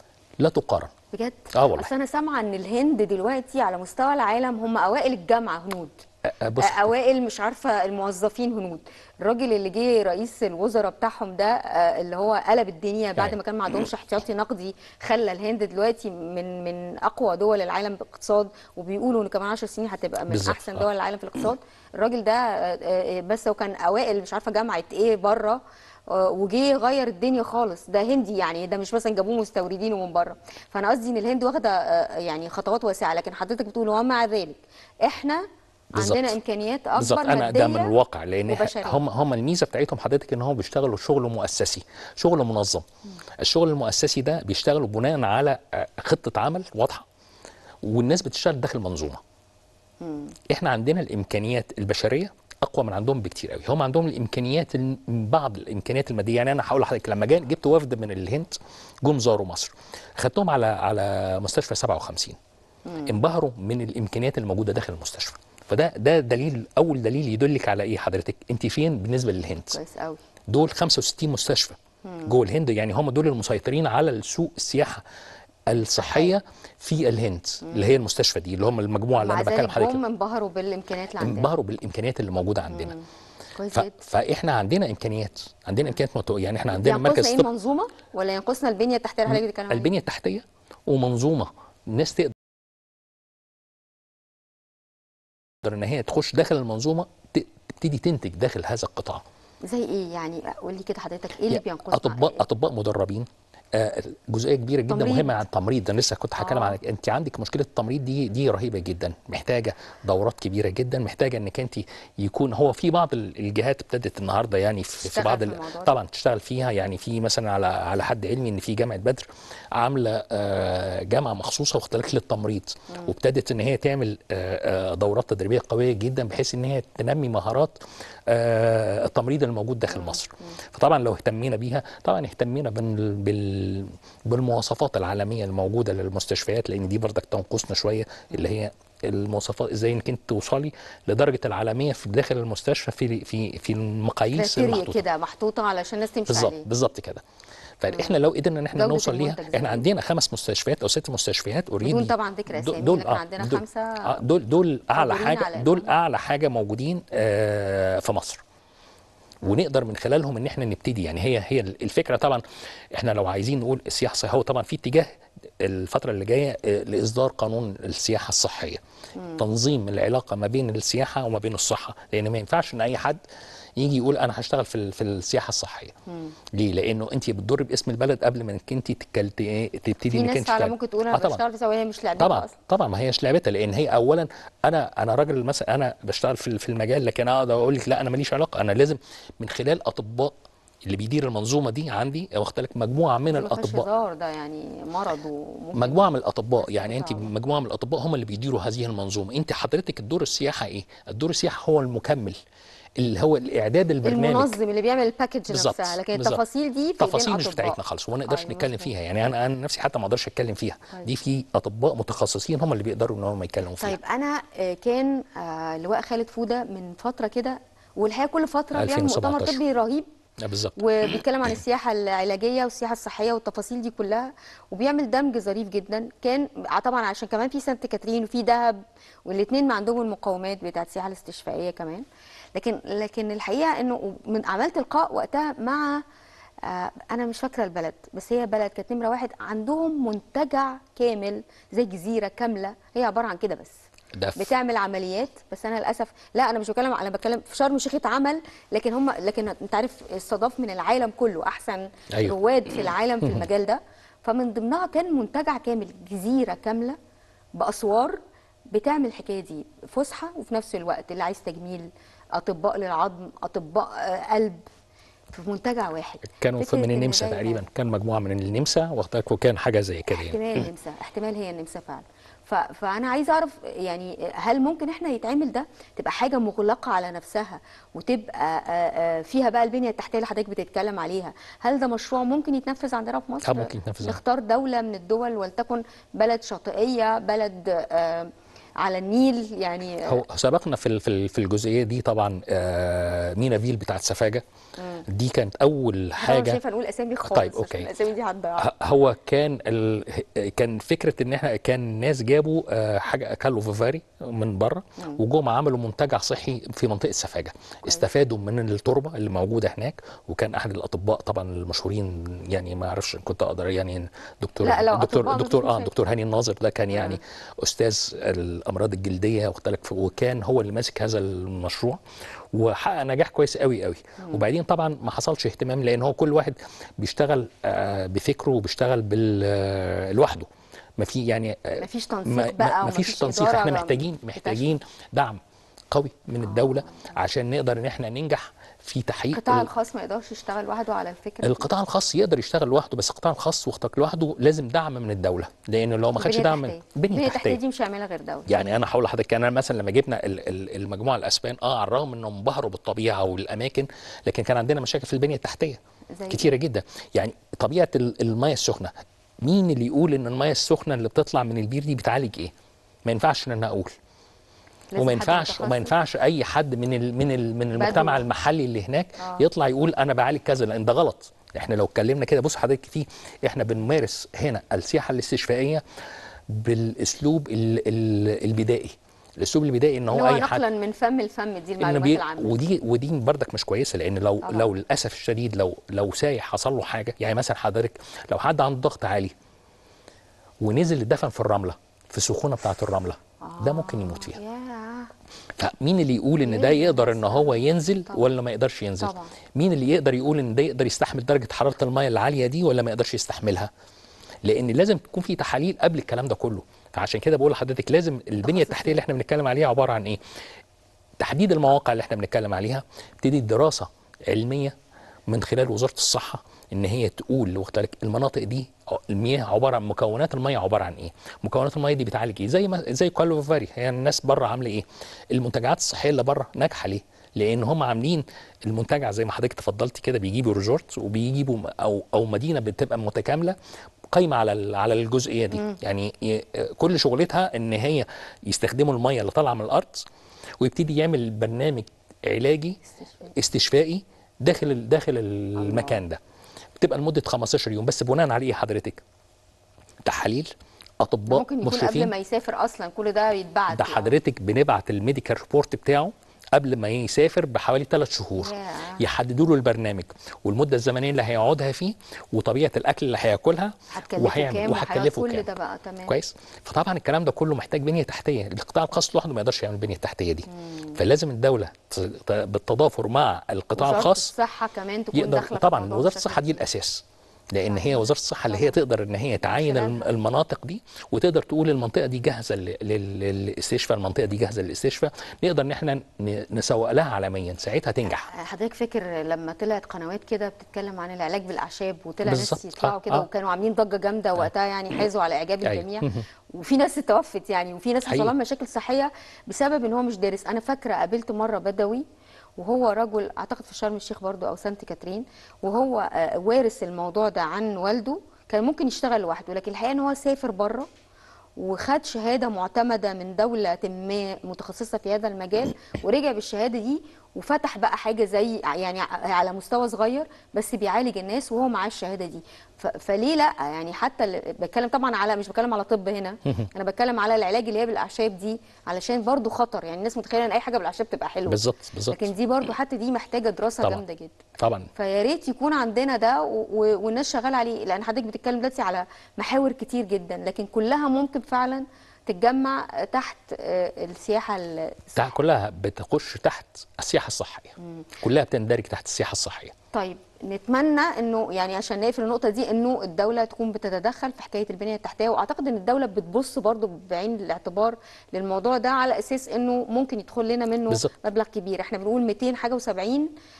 لا تقارن بجد آه والله. اصل انا سامعه ان الهند دلوقتي على مستوى العالم هم اوائل الجامعه هنود أ- أ- بص اوائل مش عارفه الموظفين هنود الراجل اللي جه رئيس الوزراء بتاعهم ده آه، اللي هو قلب الدنيا بعد أيوة. ما كان ما عندهمش احتياطي نقدي خلى الهند دلوقتي من من اقوى دول العالم باقتصاد وبيقولوا ان كمان 10 سنين هتبقى من بالظبط، احسن آه. دول العالم في الاقتصاد الراجل ده آه، آه، بس هو كان اوائل مش عارفه جامعه ايه بره آه، وجه غير الدنيا خالص ده هندي يعني ده مش مثلا جابوه مستوردينه من بره فانا قصدي ان الهند واخده آه، يعني خطوات واسعه لكن حضرتك بتقول ومع ذلك احنا بالظبط. عندنا امكانيات اكبر بالظبط انا ماديه ده من الواقع لان وبشرية. هم هم الميزه بتاعتهم حضرتك ان هم بيشتغلوا شغل مؤسسي شغل منظم الشغل المؤسسي ده بيشتغلوا بناء على آه، خطه عمل واضحه والناس بتشتغل داخل منظومه احنا عندنا الامكانيات البشريه اقوى من عندهم بكتير قوي هم عندهم الامكانيات الم- بعض الامكانيات الماديه يعني انا هقول لحضرتك لما جاي جبت وفد من الهند جم زاروا مصر خدتهم على على مستشفى 57 انبهروا من الامكانيات الموجوده داخل المستشفى فده ده دليل اول دليل يدلك على ايه حضرتك انت فين بالنسبه للهند كويس قوي دول 65 مستشفى جوه الهند يعني هم دول المسيطرين على السوق السياحه الصحيه في الهند اللي هي المستشفى دي اللي هم المجموعه اللي مع انا بتكلم ذلك حضرتك هم انبهروا بالامكانيات اللي عندنا انبهروا بالامكانيات اللي موجوده عندنا كويس ف... جدا فاحنا عندنا امكانيات عندنا امكانيات متو... يعني احنا عندنا مركز ينقصنا ايه طب منظومه ولا ينقصنا البنيه التحتيه اللي حضرتك بتتكلم عليها البنيه التحتيه ومنظومه الناس تقدر ان هي تخش داخل المنظومه ت- تبتدي تنتج داخل هذا القطاع زي ايه يعني قول لي كده حضرتك ايه اللي يعني بينقصنا اطباء اطباء مدربين آه، جزئيه كبيره جدا تمريض. مهمه عن التمريض انا لسه كنت هتكلم آه. عن انت عندك مشكله التمريض دي دي رهيبه جدا محتاجه دورات كبيره جدا محتاجه انك انت يكون هو في بعض ال- الجهات ابتدت النهارده يعني في, في تشتغل بعض في ال- الموضوع ده. طبعا تشتغل فيها يعني في مثلا على على حد علمي ان في جامعه بدر عامله آه، جامعه مخصوصه واختلقت للتمريض وابتدت ان هي تعمل آه، آه، دورات تدريبيه قويه جدا بحيث ان هي تنمي مهارات آه، التمريض الموجود داخل مصر فطبعا لو اهتمينا بيها طبعا اهتمينا بال بال بالمواصفات العالميه الموجوده للمستشفيات لان دي برضك تنقصنا شويه اللي هي المواصفات ازاي انك انت توصلي لدرجه العالميه في داخل المستشفى في في في المقاييس كريتيريا المحطوطه كده محطوطه علشان الناس تمشي بالظبط عليه بالظبط كده فاحنا لو قدرنا ان احنا جودة نوصل ليها المنتج زي احنا ما عندنا خمس مستشفيات او ست مستشفيات اوريدي بدون طبعا ذكر دول- اسامي دول لكن آه، عندنا دول- خمسه آه، دول دول اعلى قادرين حاجه على دول إنهم- اعلى حاجه موجودين آه، في مصر ونقدر من خلالهم ان احنا نبتدي يعني هي هي الفكره طبعا احنا لو عايزين نقول السياحه الصحيه هو طبعا في اتجاه الفتره اللي جايه آه، لاصدار قانون السياحه الصحيه تنظيم العلاقه ما بين السياحه وما بين الصحه لان ما ينفعش ان اي حد يجي يقول انا هشتغل في ال- في السياحه الصحيه ليه لانه انت بتضر باسم البلد قبل ما انك انت تكلت ايه تبتدي في انك ناس انت فعلا تشتغل. ممكن تقول آه انا طبعاً. بشتغل في ثواني مش لعبتها طبعا اصلا طبعا ما هيش لعبتها لان هي اولا انا انا راجل مثلا انا بشتغل في في المجال لكن اقعد اقول لك لا انا ماليش علاقه انا لازم من خلال اطباء اللي بيدير المنظومه دي عندي واخد لك مجموعه من ما فيهاش الاطباء هزار ده يعني مرض وممكن مجموعه من الاطباء يعني انت طبعاً. مجموعه من الاطباء هم اللي بيديروا هذه المنظومه انت حضرتك الدور السياحه ايه الدور السياحه هو المكمل اللي هو الاعداد البرنامج المنظم اللي بيعمل الباكج بالظبط، نفسها لكن بالظبط. التفاصيل دي في تفاصيل ايدين مش بتاعتنا أطباء. خالص وما نقدرش أيوة، نتكلم مظبوط. فيها يعني انا انا نفسي حتى ما اقدرش اتكلم فيها دي في اطباء متخصصين هم اللي بيقدروا ان هم يتكلموا فيها طيب انا آه، كان آه، لواء خالد فوده من فتره كده والحقيقه كل فتره بيعمل مؤتمر 2017. طبي رهيب آه، بالظبط وبيتكلم عن السياحه العلاجيه والسياحه الصحيه والتفاصيل دي كلها وبيعمل دمج ظريف جدا كان ع- طبعا عشان كمان في سانت كاترين وفي دهب والاثنين ما عندهم المقومات بتاعت السياحه الاستشفائيه كمان لكن لكن الحقيقه انه من عملت لقاء وقتها مع آه، انا مش فاكره البلد بس هي بلد كانت نمره واحد عندهم منتجع كامل زي جزيره كامله هي عباره عن كده بس ده في- بتعمل عمليات بس انا للاسف لا انا مش بتكلم انا بتكلم في شرم الشيخ اتعمل لكن هم لكن انت عارف استضاف من العالم كله احسن أيوة. رواد في العالم في المجال ده فمن ضمنها كان منتجع كامل جزيره كامله باسوار بتعمل الحكايه دي فسحه وفي نفس الوقت اللي عايز تجميل اطباء للعظم اطباء آه، قلب في منتجع واحد كانوا في فكرة من إن النمسا ده تقريبا يبقى- كان مجموعه من النمسا واخدك وكان حاجه زي كده يعني احتمال النمسا احتمال هي النمسا فعلا ف... فانا عايزه اعرف يعني هل ممكن احنا يتعمل ده تبقى حاجه مغلقه على نفسها وتبقى آه، آه، فيها بقى البنيه التحتيه اللي حضرتك بتتكلم عليها هل ده مشروع ممكن يتنفذ عندنا في مصر آه، ممكن يتنفذ. نختار دوله من الدول ولتكن بلد شاطئيه بلد آه، على النيل يعني هو سبقنا في ال- في ال- في الجزئيه دي طبعا آه، مينا فيل بتاعت سفاجه دي كانت اول انا مش حاجه شايفه نقول اسامي خالص طيب، عشان أوكي. الاسامي دي هتضيع ه- هو كان ال... كان فكره ان احنا كان الناس جابوا آه، حاجه اكلوا فيفاري من بره وجم عملوا منتجع صحي في منطقه سفاجه استفادوا من التربه اللي موجوده هناك وكان احد الاطباء طبعا المشهورين يعني ما اعرفش كنت اقدر يعني دكتور لا، لو دكتور أطباء دكتور مفيش اه مشاكل. دكتور هاني الناظر ده كان يعني استاذ الامراض الجلديه واختلف وكان هو اللي ماسك هذا المشروع وحقق نجاح كويس قوي قوي وبعدين طبعا ما حصلش اهتمام لان هو كل واحد بيشتغل آه، بفكره وبيشتغل بال آه، لوحده ما في يعني آه، مفيش تنسيق ما- بقى ما ومفيش فيش تنسيق إدارة احنا بقى محتاجين محتاجين دعم قوي من الدوله عشان نقدر ان احنا ننجح في تحقيق القطاع ال- الخاص ما يقدرش يشتغل لوحده على الفكره دي. القطاع الخاص يقدر يشتغل لوحده بس القطاع الخاص واختك لوحده لازم دعم من الدوله لان لو ما خدش بنية دعم تحتية. بنيه بنية تحتية تحتيه دي مش هيعملها غير دوله يعني انا هقول لحضرتك انا مثلا لما جبنا ال- ال- المجموعه الاسبان اه على الرغم انهم انبهروا بالطبيعه والاماكن لكن كان عندنا مشاكل في البنيه التحتيه زي كتيره جدا يعني طبيعه ال- الميه السخنه مين اللي يقول ان الميه السخنه اللي بتطلع من البير دي بتعالج ايه ما ينفعش ان انا اقول لازم وما حد ينفعش متخصص. وما ينفعش اي حد من ال من ال من المجتمع بدوي. المحلي اللي هناك آه. يطلع يقول انا بعالج كذا لان ده غلط احنا لو اتكلمنا كده بص حضرتك في احنا بنمارس هنا السياحه الاستشفائيه بالاسلوب ال ال البدائي الاسلوب البدائي ان اللي هو هو اي حد نقلا من فم لفم دي إن المعلومات بي العامه ودي ودي بردك مش كويسه لان لو طبعا. لو للاسف الشديد لو لو سايح حصل له حاجه يعني مثلا حضرتك لو حد عنده ضغط عالي ونزل الدفن في الرمله في السخونه بتاعه الرمله ده ممكن يموت فيها ياه فمين اللي يقول ان ده لازم يقدر ان هو ينزل طبعا. ولا ما يقدرش ينزل طبعا. مين اللي يقدر يقول ان ده يقدر يستحمل درجه حراره الميه العاليه دي ولا ما يقدرش يستحملها لان لازم تكون في تحاليل قبل الكلام ده كله فعشان كده بقول لحضرتك لازم البنيه التحتيه اللي احنا بنتكلم عليها عباره عن ايه تحديد المواقع اللي احنا بنتكلم عليها ابتدي دراسه علميه من خلال وزاره الصحه ان هي تقول واخد بالك المناطق دي المياه عباره عن مكونات الميه عباره عن ايه؟ مكونات الميه دي بتعالج ايه؟ زي ما زي كالوفاري هي يعني الناس بره عامله ايه؟ المنتجعات الصحيه اللي بره ناجحه ليه؟ لان هم عاملين المنتجع زي ما حضرتك تفضلتي كده بيجيبوا ريزورت وبيجيبوا م- او او مدينه بتبقى متكامله قايمه على ال- على الجزئيه دي يعني ي- كل شغلتها ان هي يستخدموا الميه اللي طالعه من الارض ويبتدي يعمل برنامج علاجي استشفائي داخل ال- داخل المكان ده بتبقى لمده 15 يوم بس بناء على ايه حضرتك تحاليل اطباء ممكن يكون مشرفين قبل ما يسافر اصلا كل ده يتبعت ده حضرتك بنبعت الميديكال ريبورت بتاعه قبل ما يسافر بحوالي ثلاث شهور ياه. يحددوا له البرنامج والمده الزمنيه اللي هيقعدها فيه وطبيعه الاكل اللي هياكلها هتكلفه كام وهتكلفه كل كام ده بقى تمام كويس فطبعا الكلام ده كله محتاج بنيه تحتيه القطاع الخاص لوحده ما يقدرش يعمل البنيه التحتيه دي فلازم الدوله ت- ت- بالتضافر مع القطاع وزارة الخاص الصحه كمان تكون يقدر داخله في طبعا الموضوع وزاره بشكل الصحه دي كبير. الاساس لان صحيح. هي وزاره الصحه اللي هي طبعاً. تقدر ان هي تعين الم- خلالها. المناطق دي وتقدر تقول المنطقه دي جاهزه لل- لل- للاستشفاء المنطقه دي جاهزه للاستشفاء نقدر ان احنا ن- نسوق لها عالميا ساعتها تنجح حضرتك فاكر لما طلعت قنوات كده بتتكلم عن العلاج بالاعشاب وطلع ناس بالظبط. يطلعوا آه، كده آه. وكانوا عاملين ضجه جامده وقتها يعني حازوا على اعجاب أيوة. الجميع وفي ناس توفت يعني وفي ناس حصل حقيقي. لها مشاكل صحيه بسبب ان هو مش دارس انا فاكره قابلت مره بدوي وهو رجل اعتقد في شرم الشيخ برضو او سانت كاترين وهو آه، وارث الموضوع ده عن والده كان ممكن يشتغل لوحده لكن الحقيقه ان هو سافر بره وخد شهاده معتمده من دوله ما متخصصه في هذا المجال ورجع بالشهاده دي وفتح بقى حاجه زي يعني ع- على مستوى صغير بس بيعالج الناس وهو معاه الشهاده دي ف- فليه لا يعني حتى اللي- بتكلم طبعا على مش بتكلم على طب هنا انا بتكلم على العلاج اللي هي بالاعشاب دي علشان برضو خطر يعني الناس متخيله ان اي حاجه بالاعشاب تبقى حلوه بالظبط بالظبط لكن دي برضو حتى دي محتاجه دراسه طبعاً. جامده جدا طبعا فيا ريت يكون عندنا ده و- و- والناس شغاله عليه لان حضرتك بتتكلم دلوقتي على محاور كتير جدا لكن كلها ممكن فعلا تتجمع تحت آه، السياحه ال- تع- كلها بتخش تحت السياحه الصحيه كلها بتندرج تحت السياحه الصحيه طيب نتمنى انه يعني عشان نقفل النقطه دي انه الدوله تكون بتتدخل في حكايه البنيه التحتيه واعتقد ان الدوله بتبص برضو بعين الاعتبار للموضوع ده على اساس انه ممكن يدخل لنا منه بالظبط. مبلغ كبير احنا بنقول 200 حاجه و70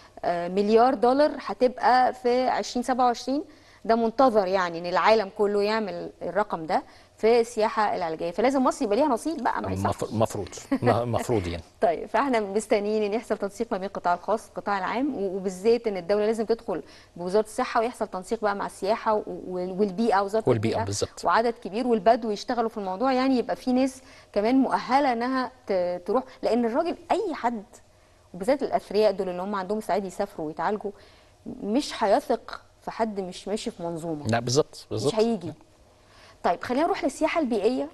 مليار دولار هتبقى في 2027 ده منتظر يعني ان العالم كله يعمل الرقم ده في السياحه العلاجيه فلازم مصر يبقى ليها نصيب بقى ما يصحش مف- مفروض م- مفروض يعني طيب فاحنا مستنيين ان يحصل تنسيق ما بين القطاع الخاص والقطاع العام و- وبالذات ان الدوله لازم تدخل بوزاره الصحه ويحصل تنسيق بقى مع السياحه و- و- والبيئه وزاره والبيئة البيئه بالظبط. وعدد كبير والبدو يشتغلوا في الموضوع يعني يبقى في ناس كمان مؤهله انها ت- تروح لان الراجل اي حد وبالذات الاثرياء دول اللي هم عندهم استعداد يسافروا ويتعالجوا مش هيثق في حد مش ماشي في منظومه لا بالظبط بالظبط مش هيجي طيب خلينا نروح للسياحه البيئيه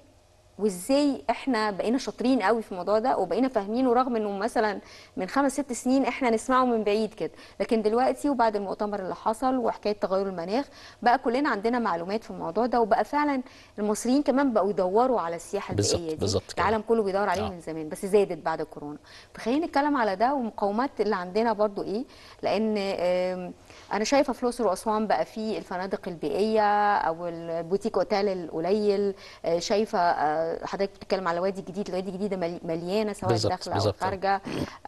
وازاي احنا بقينا شاطرين قوي في الموضوع ده وبقينا فاهمينه رغم انه مثلا من خمس ست سنين احنا نسمعه من بعيد كده لكن دلوقتي وبعد المؤتمر اللي حصل وحكايه تغير المناخ بقى كلنا عندنا معلومات في الموضوع ده وبقى فعلا المصريين كمان بقوا يدوروا على السياحه بالظبط، البيئيه دي بالظبط كده. العالم كله بيدور عليها آه. من زمان بس زادت بعد الكورونا فخلينا نتكلم على ده ومقاومات اللي عندنا برضو ايه لان آم، انا شايفه في الاقصر واسوان بقى في الفنادق البيئيه او البوتيك اوتيل القليل آه، شايفه آه، حضرتك بتتكلم على الوادي الجديد الوادي الجديد ده ملي- مليانه سواء بالظبط، الداخله او بالظبط. الخارجه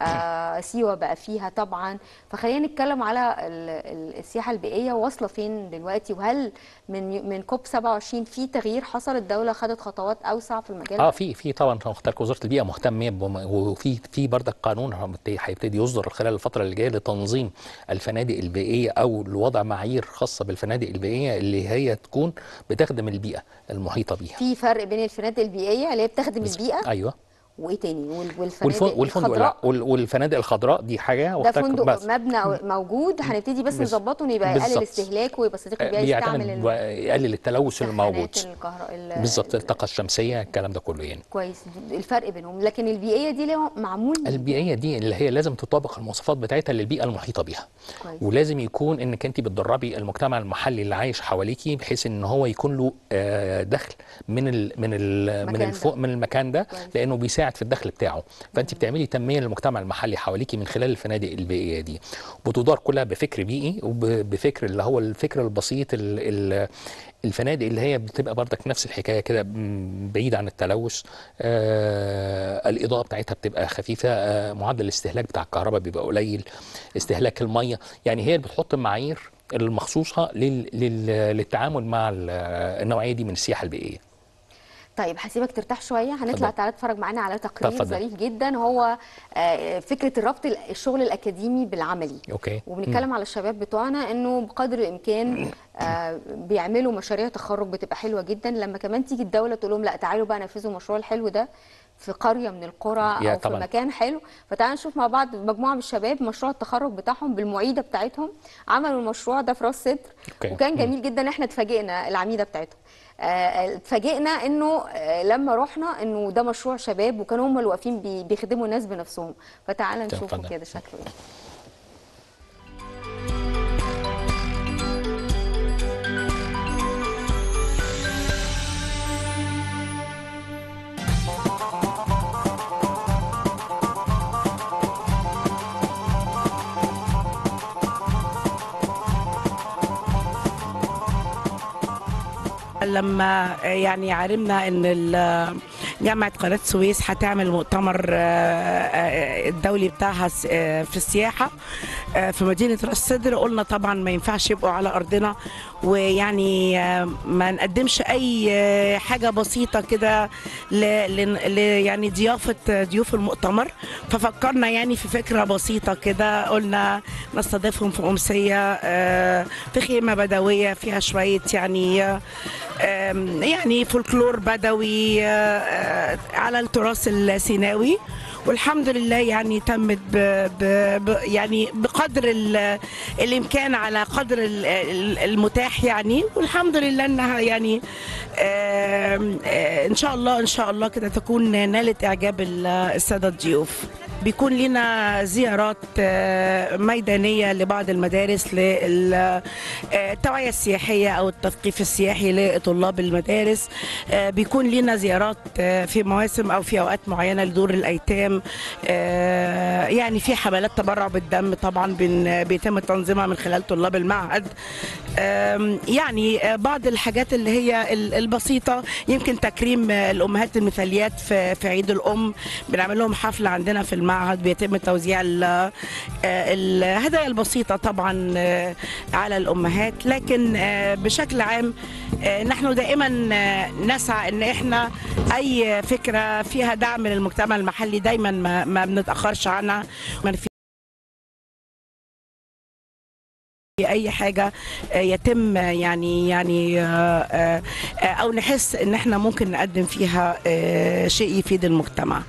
آه، سيوه بقى فيها طبعا فخلينا نتكلم على ال- ال- السياحه البيئيه واصله فين دلوقتي وهل من من كوب 27 في تغيير حصل الدوله خدت خطوات اوسع في المجال اه ده؟ في في طبعا مختلف وزاره البيئه مهتمه بم- وفي في برضك قانون هيبتدي- هيبتدي يصدر خلال الفتره اللي جايه لتنظيم الفنادق البيئيه او لوضع معايير خاصه بالفنادق البيئيه اللي هي تكون بتخدم البيئه المحيطه بيها في فرق بين الفنادق البيئيه اللي هي بتخدم البيئه ايوه وايه تاني وال- والف- والفنادق والفندق الخضراء لا وال- والفنادق الخضراء دي حاجه ده واختلف- فندق بس. مبنى موجود هنبتدي بس بس- نظبطه ان يبقى يقلل بالظبط. استهلاكه ويبقى صديق البيئه يستعمل بيعتمد يقلل التلوث الموجود السخانات الكهرباء ال- بالظبط الطاقه الشمسيه الكلام ده كله يعني كويس الفرق بينهم لكن البيئيه دي ليه معمول البيئيه دي اللي هي لازم تطابق المواصفات بتاعتها للبيئه المحيطه بيها كويس. ولازم يكون انك انت بتدربي المجتمع المحلي اللي عايش حواليكي بحيث ان هو يكون له آه، دخل من ال من ال من المكان الفوق ده. من المكان ده كويس. لانه بيساعد بيساعد في الدخل بتاعه فانت بتعملي تنميه للمجتمع المحلي حواليكي من خلال الفنادق البيئيه دي بتدار كلها بفكر بيئي وبفكر اللي هو الفكر البسيط ال ال الفنادق اللي هي بتبقى بردك نفس الحكايه كده م- بعيد عن التلوث آه الاضاءه بتاعتها بتبقى خفيفه آه معدل الاستهلاك بتاع الكهرباء بيبقى قليل استهلاك الميه يعني هي بتحط معايير المخصوصه لل لل للتعامل مع ال- النوعيه دي من السياحه البيئيه طيب هسيبك ترتاح شويه هنطلع اتفضل. تعالى اتفرج معانا على تقرير اتفضل. ظريف جدا هو آه، فكره الربط ال- الشغل الاكاديمي بالعملي اوكي وبنتكلم على الشباب بتوعنا انه بقدر الامكان آه، بيعملوا مشاريع تخرج بتبقى حلوه جدا لما كمان تيجي الدوله تقول لهم لا تعالوا بقى نفذوا المشروع الحلو ده في قريه من القرى يا او في طبعاً. مكان حلو فتعالوا نشوف مع بعض مجموعه من الشباب مشروع التخرج بتاعهم بالمعيده بتاعتهم عملوا المشروع ده في راس سدر أوكي. وكان جميل جدا احنا اتفاجئنا العميده بتاعتهم آه، اتفاجئنا انه آه، لما رحنا انه ده مشروع شباب وكانوا هم اللي واقفين بي- بيخدموا الناس بنفسهم فتعالى نشوفه اتفضل. كده شكله ايه لما يعني عرفنا ان ال- جامعه قناه السويس هتعمل مؤتمر آه، آه، الدولي بتاعها س- آه، في السياحه آه، في مدينه راس سدر قلنا طبعا ما ينفعش يبقوا على ارضنا ويعني آه، ما نقدمش اي آه، حاجه بسيطه كده ل- ل- ل- يعني ضيافه آه، ضيوف المؤتمر ففكرنا يعني في فكره بسيطه كده قلنا نستضيفهم في امسيه آه، في خيمه بدويه فيها شويه يعني آه، آم، يعني فولكلور بدوي آه، آه، على التراث السيناوي والحمد لله يعني تمت ب ب ب يعني بقدر ال- الامكان على قدر ال- ال- المتاح يعني والحمد لله انها يعني آم، آه، ان شاء الله ان شاء الله كده تكون نالت اعجاب ال- الساده الضيوف بيكون لنا زيارات آه، ميدانيه لبعض المدارس للتوعيه السياحيه او التثقيف السياحي لطلاب المدارس آه، بيكون لنا زيارات آه، في مواسم او في اوقات معينه لدور الايتام آه، يعني في حملات تبرع بالدم طبعا بن- بيتم تنظيمها من خلال طلاب المعهد آم، يعني آه، بعض الحاجات اللي هي ال- البسيطه يمكن تكريم آه، الامهات المثاليات في في عيد الام بنعمل لهم حفله عندنا في المعهد بيتم توزيع ال- آه، الهدايا البسيطه طبعا آه، على الامهات لكن آه، بشكل عام آه، نحن دائما آه، نسعى ان احنا اي فكره فيها دعم للمجتمع المحلي دايما ما, ما بنتاخرش عنها ما في اي حاجه آه، يتم آه، يعني يعني آه، آه، آه، او نحس ان احنا ممكن نقدم فيها آه، شيء يفيد المجتمع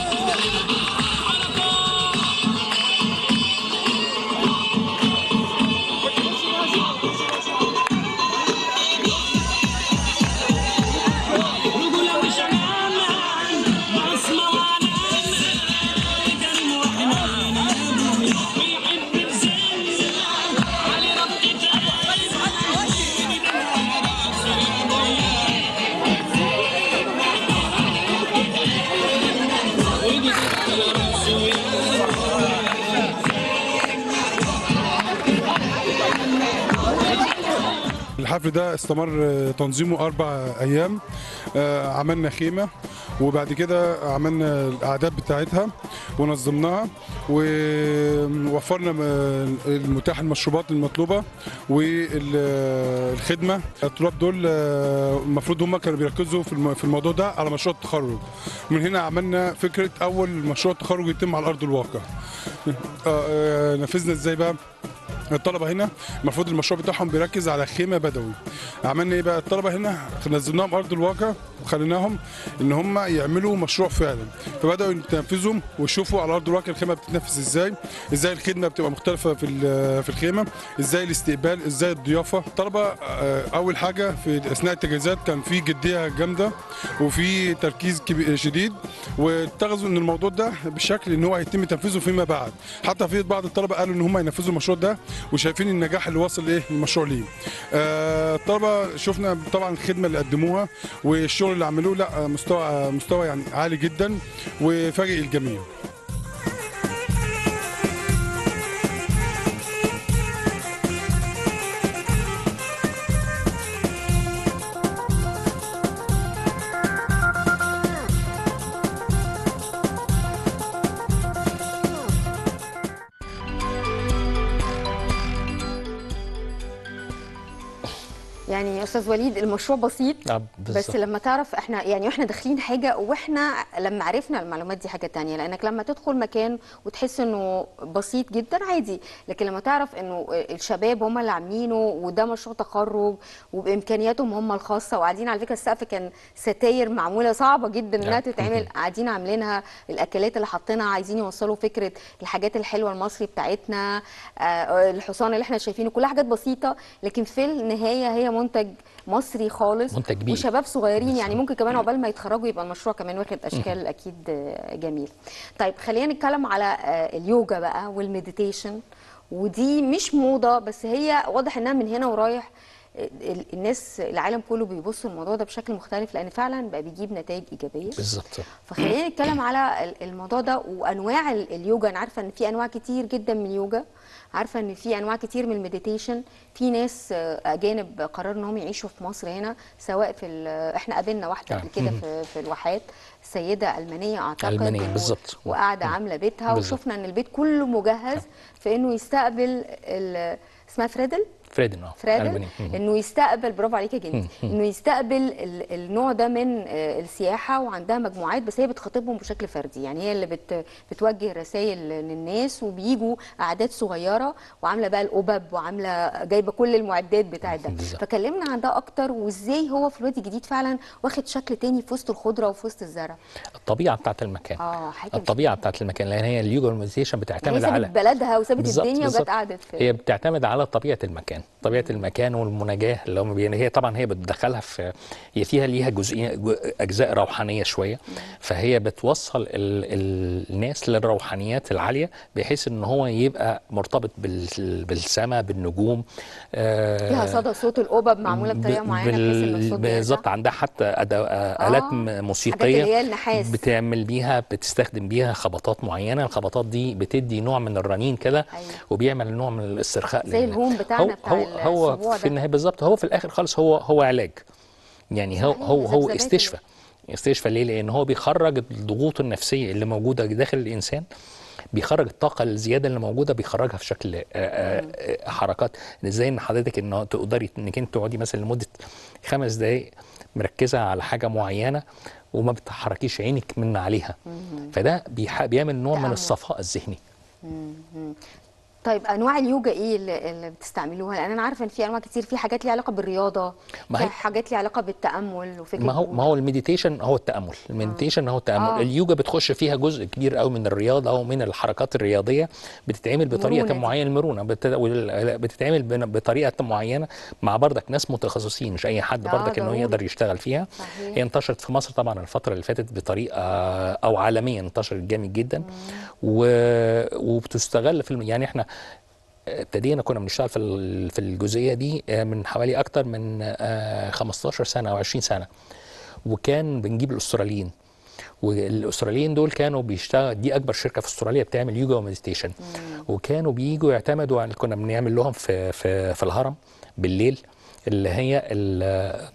الحفل ده استمر آه، تنظيمه أربع أيام آه، عملنا خيمة وبعد كده عملنا الأعداد بتاعتها ونظمناها ووفرنا م- المتاح المشروبات المطلوبة والخدمة الطلاب دول آه، المفروض هم كانوا بيركزوا في الم- في الموضوع ده على مشروع التخرج من هنا عملنا فكرة أول مشروع التخرج يتم على أرض الواقع آه، آه، نفذنا ازاي بقى الطلبه هنا المفروض المشروع بتاعهم بيركز على خيمه بدوي عملنا ايه بقى الطلبه هنا نزلناهم ارض الواقع وخليناهم ان هم يعملوا مشروع فعلا فبداوا ينفذوا ويشوفوا على ارض الواقع الخيمه بتتنفذ ازاي ازاي الخدمه بتبقى مختلفه في ال- في الخيمه ازاي الاستقبال ازاي الضيافه الطلبه آه، اول حاجه في اثناء التجهيزات كان في جديه جامده وفي تركيز كبير شديد واتخذوا ان الموضوع ده بالشكل ان هو هيتم تنفيذه فيما بعد حتى في بعض الطلبه قالوا ان هم ينفذوا المشروع ده وشايفين النجاح اللي واصل ايه المشروع ليه آه، الطلبه شفنا طبعا الخدمه اللي قدموها والشغل اللي عملوه لا آه، مستوى آه، مستوى يعني عالي جدا وفاجئ الجميع يعني يا استاذ وليد المشروع بسيط آه، بس بالظبط. لما تعرف احنا يعني واحنا داخلين حاجه واحنا لما عرفنا المعلومات دي حاجه تانية لانك لما تدخل مكان وتحس انه بسيط جدا عادي لكن لما تعرف انه الشباب هم اللي عاملينه وده مشروع تخرج وبامكانياتهم هم الخاصه وقاعدين على فكره السقف كان ستاير معموله صعبه جدا انها نعم. تتعمل قاعدين عاملينها الاكلات اللي حاطينها عايزين يوصلوا فكره الحاجات الحلوه المصري بتاعتنا آه، الحصان اللي احنا شايفينه كلها حاجات بسيطه لكن في النهايه هي منتج مصري خالص منتج بيئي. وشباب صغيرين يعني ممكن كمان عقبال ما يتخرجوا يبقى المشروع كمان واخد اشكال اكيد آه، جميل طيب خلينا نتكلم على آه، اليوجا بقى والمديتيشن ودي مش موضه بس هي واضح انها من هنا ورايح ال- الناس العالم كله بيبصوا الموضوع ده بشكل مختلف لان فعلا بقى بيجيب نتائج ايجابيه بالظبط فخلينا نتكلم على ال- الموضوع ده وانواع ال- اليوجا انا عارفه ان في انواع كتير جدا من اليوجا عارفه ان في انواع كتير من المديتيشن في ناس آه، اجانب قرروا ان هم يعيشوا في مصر هنا سواء في ال- احنا قابلنا واحده قبل كده في في الواحات سيده المانيه اعتقد ألمانية، و- بالظبط. وقاعده عامله بيتها بالظبط. وشفنا ان البيت كله مجهز في انه يستقبل ال- اسمها فريدل فريدن اه فرادل ألماني. مم. انه يستقبل برافو عليك يا جندي انه يستقبل ال- النوع ده من آه، السياحه وعندها مجموعات بس هي بتخاطبهم بشكل فردي يعني هي اللي بت بتوجه رسائل للناس وبيجوا اعداد صغيره وعامله بقى القبب وعامله جايبه كل المعدات بتاعت ده بالظبط. فكلمنا عن ده اكتر وازاي هو في الوادي الجديد فعلا واخد شكل تاني في وسط الخضره وفي وسط الزرع الطبيعه بتاعت المكان اه حاجه مش الطبيعه بتاعت المكان لان هي اليوجا والمديتيشن يعني هي بتعتمد سابت على بلدها وسابت بالظبط، الدنيا وجت بالظبط. قعدت في هي بتعتمد على طبيعه المكان طبيعه المكان والمناجاه اللي هم بين هي طبعا هي بتدخلها في هي فيها ليها جزئيه جو- اجزاء روحانيه شويه فهي بتوصل ال... ال... الناس للروحانيات العاليه بحيث ان هو يبقى مرتبط بال... بالسماء بالنجوم آه، فيها صدى صوت القبب معموله بطريقه ب- معينه بحيث ان الصوت بيرجع. بالظبط عندها حتى أدو... آه، آلات حاجات م- موسيقيه اللي هي النحاس. بتعمل بيها بتستخدم بيها خبطات معينه الخبطات دي بتدي نوع من الرنين كده أيوة. وبيعمل نوع من الاسترخاء زي لل- الهوم بتاعنا هو بتاع هو, هو الأسبوع في ده. النهايه بالظبط هو في الاخر خالص هو هو علاج يعني هو صحيح، هو هو ذبذبات استشفاء استشفاء ليه؟ لان هو بيخرج الضغوط النفسيه اللي موجوده داخل الانسان بيخرج الطاقه الزياده اللي موجوده بيخرجها في شكل آه، آه، آه، حركات ازاي ان حضرتك ان تقدري انك انت تقعدي مثلا لمده خمس دقائق مركزه على حاجه معينه وما بتحركيش عينك من عليها فده بيح- بيعمل نوع من تأمل. الصفاء الذهني طيب انواع اليوجا ايه اللي, اللي بتستعملوها لان انا عارفه ان في انواع كتير في حاجات ليها علاقه بالرياضه ما في هي- حاجات ليها علاقه بالتامل وفكره ما هو ما هو المديتيشن هو التامل المديتيشن هو التامل آه. اليوجا بتخش فيها جزء كبير قوي من الرياضه او من الحركات الرياضيه بتتعمل بطريقه المرونة دي. معينه المرونه بت- وال- بتتعمل بن- بطريقه معينه مع بردك ناس متخصصين مش اي حد آه، بردك انه ضروري. يقدر يشتغل فيها صحيح. هي انتشرت في مصر طبعا الفتره اللي فاتت بطريقه او عالميا انتشرت جامد جدا و... وبتستغل في الم... يعني احنا ابتدينا كنا بنشتغل في ال- في الجزئيه دي آه، من حوالي اكتر من آه، 15 سنه او 20 سنه وكان بنجيب الاستراليين والاستراليين دول كانوا بيشتغل دي اكبر شركه في استراليا بتعمل يوجا ومديتيشن وكانوا بييجوا يعتمدوا على كنا بنعمل لهم في في في الهرم بالليل اللي هي ال-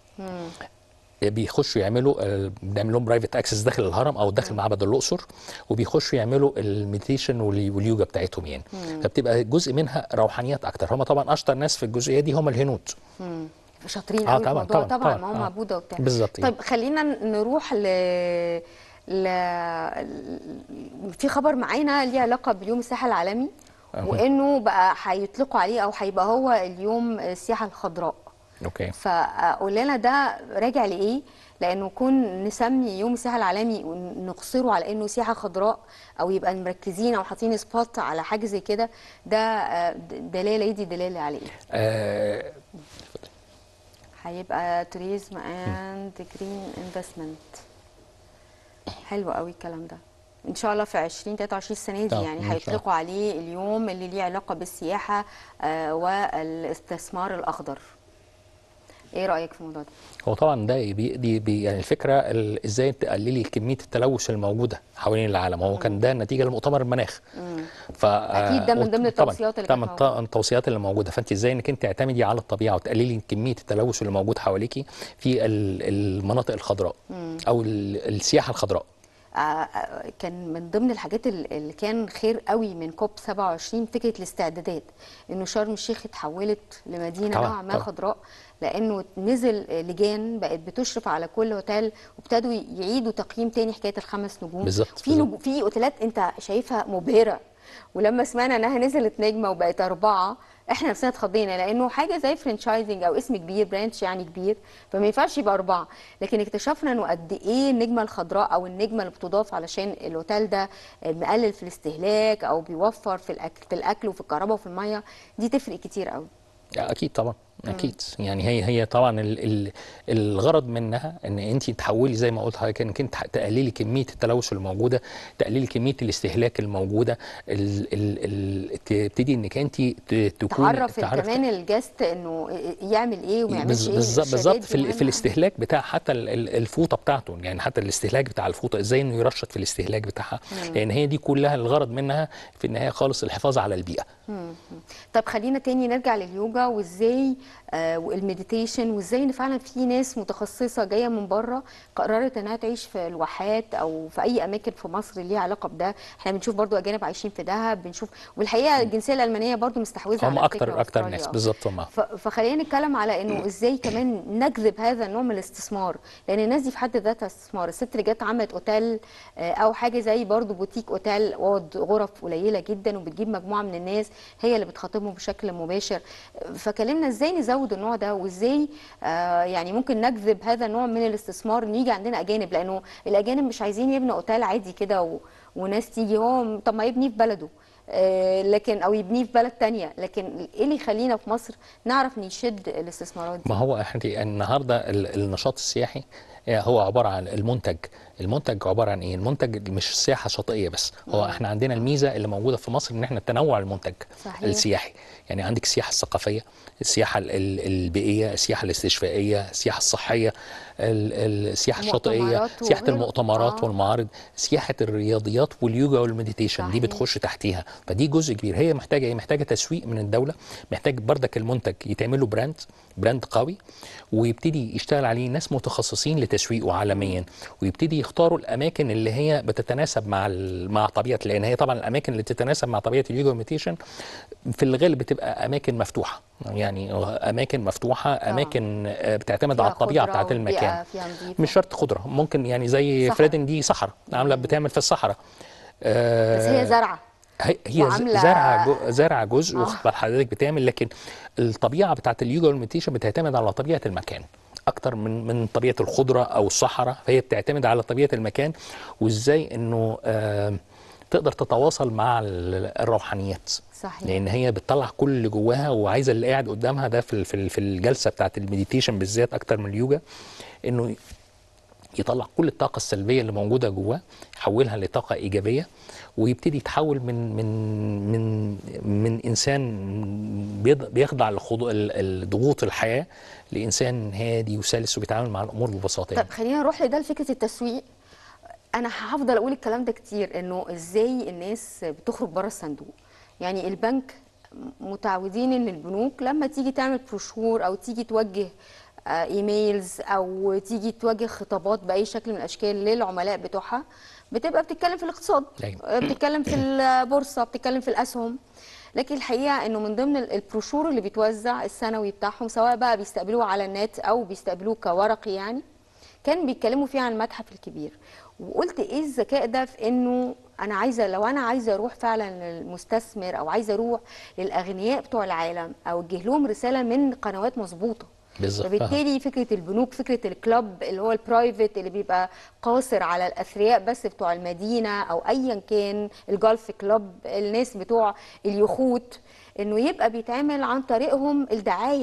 بيخشوا يعملوا آه، بنعمل لهم برايفت اكسس داخل الهرم او داخل معبد الاقصر وبيخشوا يعملوا المديتيشن والي- واليوجا بتاعتهم يعني فبتبقى جزء منها روحانيات اكتر هم طبعا اشطر ناس في الجزئيه دي هم الهنود شاطرين آه، قوي طبعاً، في الموضوع طبعاً، طبعا طبعاً، ما هم آه. بوذا وبتاع بالظبط طيب خلينا نروح ل ل في خبر معانا ليه علاقه باليوم السياحه العالمي وانه بقى هيطلقوا عليه او هيبقى هو اليوم السياحه الخضراء اوكي فقول لنا ده راجع لايه لانه كون نسمي يوم السياحه العالمي ونقصره على انه سياحه خضراء او يبقى مركزين او حاطين سبوت على حاجه زي كده ده آه، دلاله يدي دلاله على ايه آه هيبقى توريزم اند جرين انفستمنت حلو قوي الكلام ده ان شاء الله في 2023 السنه دي آه، يعني إن شاء هيطلقوا عليه اليوم اللي ليه علاقه بالسياحه آه، والاستثمار الاخضر ايه رايك في الموضوع ده هو طبعا ده بي دي بي يعني الفكره ال- ازاي تقللي كميه التلوث الموجوده حوالين العالم هو كان ده نتيجه لمؤتمر المناخ ف أكيد ده من وط- ضمن طبعاً- التوصيات اللي طبعا كانت موجودة. التوصيات اللي موجوده فانت ازاي انك انت تعتمدي على الطبيعه وتقللي كميه التلوث اللي موجود حواليكي في ال- المناطق الخضراء او ال- السياحه الخضراء آه، آه، كان من ضمن الحاجات ال- اللي كان خير قوي من كوب 27 فكره الاستعدادات انه شرم الشيخ اتحولت لمدينه طبعاً، نوعا ما طبعاً. خضراء لانه نزل لجان بقت بتشرف على كل اوتيل وابتدوا يعيدوا تقييم تاني حكايه الخمس نجوم بالظبط، في بالظبط. نجو في اوتيلات انت شايفها مبهره ولما سمعنا انها نزلت نجمه وبقت اربعه احنا نفسنا اتخضينا لانه حاجه زي فرانشايزنج او اسم كبير برانش يعني كبير فما ينفعش يبقى اربعه لكن اكتشفنا انه قد ايه النجمه الخضراء او النجمه اللي بتضاف علشان الاوتيل ده مقلل في الاستهلاك او بيوفر في الاكل في الاكل وفي الكهرباء وفي الميه دي تفرق كتير قوي اكيد طبعا اكيد يعني هي هي طبعا ال ال الغرض منها ان انت تحولي زي ما قلت حضرتك انك انت تقللي كميه التلوث الموجوده تقللي كميه الاستهلاك الموجوده ال ال ال تبتدي انك انت ت- تكون تعرف كمان الجست انه يعمل ايه وما يعملش بز- ايه بالظبط الإرشادات بالظبط دي في, ال- مهمة في الاستهلاك بتاع حتى ال- ال- الفوطه بتاعته يعني حتى الاستهلاك بتاع الفوطه ازاي انه يرشد في الاستهلاك بتاعها لان هي دي كلها الغرض منها في النهايه خالص الحفاظ على البيئه طب خلينا تاني نرجع لليوجا وازاي آه والمديتيشن وازاي ان فعلا في ناس متخصصه جايه من بره قررت انها تعيش في الواحات او في اي اماكن في مصر ليها علاقه بده احنا بنشوف برضو اجانب عايشين في دهب بنشوف والحقيقه الجنسيه الالمانيه برضو مستحوذه هم على فكرة اكتر اكتر أستراليا. ناس بالظبط هم ف- فخلينا نتكلم على انه ازاي كمان نجذب هذا النوع من الاستثمار لان الناس دي في حد ذاتها استثمار الست اللي جت عملت اوتيل آه، او حاجه زي برضو بوتيك اوتيل اوض غرف قليله جدا وبتجيب مجموعه من الناس هي اللي بتخاطبهم بشكل مباشر فكلمنا ازاي نزود النوع ده وازاي آه، يعني ممكن نجذب هذا النوع من الاستثمار انه يجي عندنا اجانب لانه الاجانب مش عايزين يبنوا اوتيل عادي كده و... وناس تيجي هو طب ما يبنيه في بلده آه، لكن او يبنيه في بلد تانية لكن ايه اللي يخلينا في مصر نعرف نشد الاستثمارات دي ما هو احنا النهارده ال- النشاط السياحي هو عباره عن المنتج المنتج عباره عن ايه المنتج مش سياحه شاطئيه بس هو احنا عندنا الميزه اللي موجوده في مصر ان احنا تنوع المنتج صحيح. السياحي يعني عندك السياحه الثقافيه السياحه ال- ال- البيئيه السياحه الاستشفائيه السياحه الصحيه ال- ال- السياحه الشاطئيه المؤتمرات سياحه وغيره. المؤتمرات آه. والمعارض سياحه الرياضيات واليوجا والمديتيشن دي صحيح. بتخش تحتيها فدي جزء كبير هي محتاجه ايه محتاجه تسويق من الدوله محتاج بردك المنتج يتعمل له براند براند قوي ويبتدي يشتغل عليه ناس متخصصين لتسويقه عالميا ويبتدي يختاروا الاماكن اللي هي بتتناسب مع ال- مع طبيعه لان هي طبعا الاماكن اللي تتناسب مع طبيعه اليوجا والمديتيشن في الغالب بتبقى اماكن مفتوحه يعني اماكن مفتوحه اماكن آه، بتعتمد فيها على الطبيعه خضرة بتاعت والبيئة المكان فيها نظيفة. مش شرط خضره ممكن يعني زي صحراء. فريدن دي صحراء عامله بتعمل في الصحراء آه، بس هي زرعه هي هي ز- وعاملة- زرع جو زرع جزء آه. واخد بال حضرتك بتعمل لكن الطبيعه بتاعت اليوجا والمديتيشن بتعتمد على طبيعه المكان اكتر من من طبيعه الخضره او الصحراء فهي بتعتمد على طبيعه المكان وازاي انه آه تقدر تتواصل مع ال- الروحانيات صحيح. لان هي بتطلع كل اللي جواها وعايزه اللي قاعد قدامها ده في ال- في ال- في الجلسه بتاعت المديتيشن بالذات اكتر من اليوجا انه يطلع كل الطاقة السلبية اللي موجودة جواه يحولها لطاقة إيجابية ويبتدي يتحول من من من من إنسان بيض- بيخضع لخضوع ال- الضغوط الحياة لإنسان هادي وسلس وبيتعامل مع الأمور ببساطة طب يعني. خلينا نروح لده لفكره التسويق انا هفضل اقول الكلام ده كتير انه ازاي الناس بتخرج بره الصندوق يعني البنك متعودين ان البنوك لما تيجي تعمل بروشور او تيجي توجه آه، ايميلز او تيجي توجه خطابات باي شكل من الاشكال للعملاء بتوعها بتبقى بتتكلم في الاقتصاد أيوة. آه، بتتكلم في البورصه بتتكلم في الاسهم لكن الحقيقه انه من ضمن ال- البروشور اللي بيتوزع السنوي بتاعهم سواء بقى بيستقبلوه على النت او بيستقبلوه كورقي يعني كان بيتكلموا فيه عن المتحف الكبير وقلت ايه الذكاء ده في انه انا عايزه لو انا عايزه اروح فعلا للمستثمر او عايزه اروح للاغنياء بتوع العالم اوجه لهم رساله من قنوات مظبوطه بالظبط. فبالتالي فكره البنوك فكره الكلاب اللي هو البرايفت اللي بيبقى قاصر على الاثرياء بس بتوع المدينه او ايا كان الجولف كلاب الناس بتوع اليخوت انه يبقى بيتعمل عن طريقهم الدعايه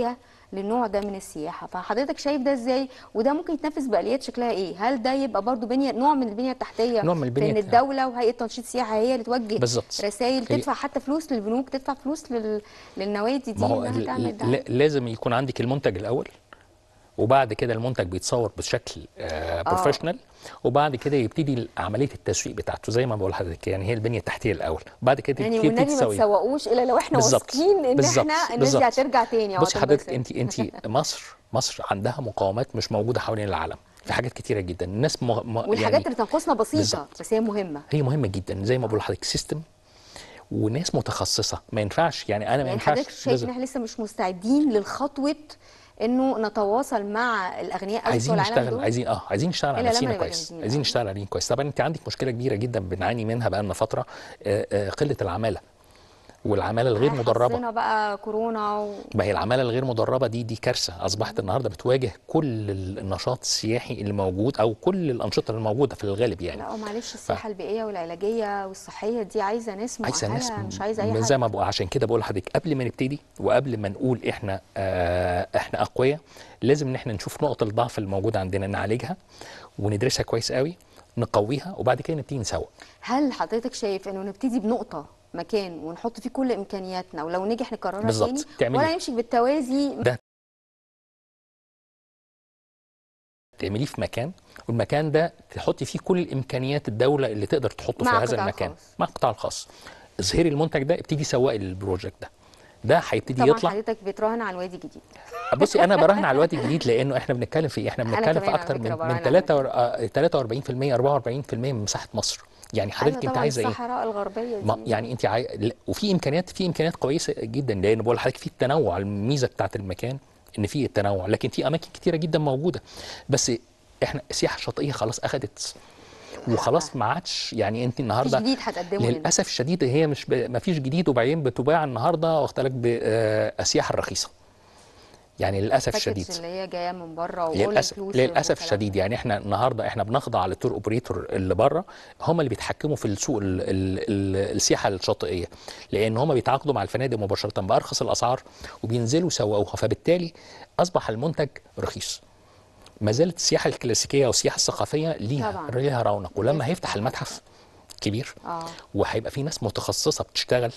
للنوع ده من السياحه فحضرتك شايف ده ازاي وده ممكن يتنفذ باليات شكلها ايه هل ده يبقى برضو بنيه نوع من البنيه التحتيه نوع من البنية في ان التحتية. الدوله وهيئه تنشيط السياحه هي اللي توجه بالظبط. رسائل هي- تدفع حتى فلوس للبنوك تدفع فلوس لل... للنوادي دي ما هو انها ال- تعمل ده ل- لازم يكون عندك المنتج الاول وبعد كده المنتج بيتصور بشكل بروفيشنال وبعد كده يبتدي عمليه التسويق بتاعته زي ما بقول لحضرتك يعني هي البنيه التحتيه الاول بعد كده يعني تبتدي والنبي ما تسوي تسوقوش الا لو احنا بالظبط. واثقين ان بالظبط. احنا الناس دي بالظبط. هترجع تاني أو بصي حضرتك هتنبسط. انت انت مصر مصر عندها مقاومات مش موجوده حوالين العالم في حاجات كتيره جدا الناس م... م... والحاجات يعني اللي تنقصنا بسيطه بالظبط. بس هي مهمه هي مهمه جدا زي ما بقول لحضرتك سيستم وناس متخصصه ما ينفعش يعني انا ما يعني ينفعش حضرتك شايف لازم- ان احنا لسه مش مستعدين للخطوه انه نتواصل مع الاغنياء قوي عايزين بتوع العالم نشتغل دول عايزين اه عايزين نشتغل على إلا لما نفسنا نبقى كويس جاهزين. عايزين آه. نشتغل عليهم كويس طبعا انت عندك مشكله كبيره جدا بنعاني منها بقى لنا فتره آه، آه، قله العماله والعماله الغير مدربه حظنا بقى كورونا و... ما هي العماله الغير مدربه دي دي كارثه اصبحت النهارده بتواجه كل النشاط السياحي اللي موجود او كل الانشطه اللي موجوده في الغالب يعني لا ومعلش السياحه البيئيه والعلاجيه والصحيه دي عايزه ناس عايزه ناس مؤهله مش عايزه اي حاجه زي ما بقول عشان كده بقول لحضرتك قبل ما نبتدي وقبل ما نقول احنا آه احنا اقوياء لازم ان احنا نشوف نقط الضعف الموجوده عندنا نعالجها وندرسها كويس قوي نقويها وبعد كده نبتدي نسوق هل حضرتك شايف انه نبتدي بنقطه مكان ونحط فيه كل امكانياتنا ولو نجح نكررها بالظبط. تاني تعملي- ولا نمشي بالتوازي ده تعمليه في مكان والمكان ده تحطي فيه كل الامكانيات الدوله اللي تقدر تحطه في مع هذا القطاع المكان الخاص. مع القطاع الخاص اظهري المنتج ده ابتدي سوقي للبروجكت ده ده هيبتدي طبعا يطلع حضرتك بتراهن على الوادي الجديد بصي انا براهن على الوقت الجديد لانه احنا بنتكلم في إيه؟ احنا أنا بنتكلم في كمان على اكتر فكرة من براهن من على 43% 44% من مساحه مصر يعني حضرتك أيوة انت طبعا عايزه ايه الصحراء الغربيه دي ما يعني انت عاي... لا، وفي امكانيات في امكانيات كويسه جدا لان بقول لحضرتك في التنوع الميزه بتاعت المكان ان في التنوع لكن في اماكن كتيره جدا موجوده بس احنا السياحه الشاطئيه خلاص اخذت وخلاص ما عادش يعني انت مفيش النهارده جديد هتقدمه لنا للاسف الشديد هي مش ب... ما فيش جديد وبعدين بتباع النهارده واخد بالك بالسياحه الرخيصه يعني للاسف الشديد باكج اللي هي جايه من بره وall للاسف inclusive للاسف والكلام الشديد ده. يعني احنا النهارده احنا بنخضع للتور اوبريتور اللي بره هم اللي بيتحكموا في السوق ال ال ال السياحه الشاطئيه لان هم بيتعاقدوا مع الفنادق مباشره بارخص الاسعار وبينزلوا يسوقوها فبالتالي اصبح المنتج رخيص ما زالت السياحه الكلاسيكيه او السياحه الثقافيه ليها طبعاً. ليها رونق ولما لازم هيفتح طبعاً. المتحف كبير اه وهيبقى في ناس متخصصه بتشتغل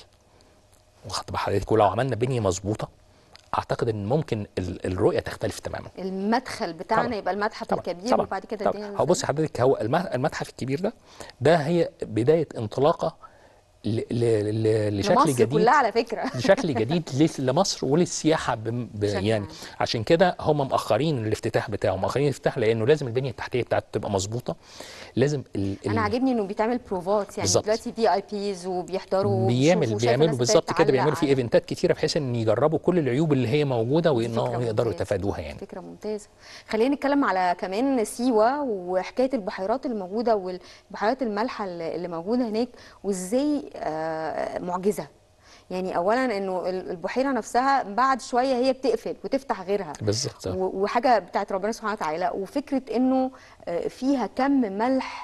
واخد بال حضرتك ولو عملنا بنيه مظبوطه اعتقد ان ممكن ال- الرؤيه تختلف تماما المدخل بتاعنا طبعاً. يبقى المتحف طبعا الكبير طبعا وبعد كده طبعا الدنيا هو بص حضرتك هو الم- المتحف الكبير ده ده هي بدايه انطلاقه ل- ل- ل- لشكل مصر جديد كلها على فكره لشكل جديد لس- لمصر وللسياحه ب... ب... بشكل يعني عام. عشان كده هم مأخرين الافتتاح بتاعه مأخرين الافتتاح لانه لازم البنيه التحتيه بتاعته تبقى مظبوطه لازم ال... ال... انا عاجبني انه بيتعمل بروفات يعني بالظبط. دلوقتي في اي بيز وبيحضروا بيعمل وبيشوفوا، شايفة بيعملوا ناس بالظبط كده بتتعلق بيعملوا في على- ايفنتات كتيره بحيث ان يجربوا كل العيوب اللي هي موجوده دي وانهم فكرة يقدروا ممتازة. يتفادوها يعني فكرة ممتازة خلينا نتكلم على كمان سيوة وحكاية البحيرات الموجودة والبحيرات المالحة اللي اللي موجودة هناك وازاي آه، معجزة يعني اولا انه ال- البحيرة نفسها بعد شوية هي بتقفل وتفتح غيرها بالظبط و- وحاجة بتاعت ربنا سبحانه وتعالى وفكرة انه آه، فيها كم ملح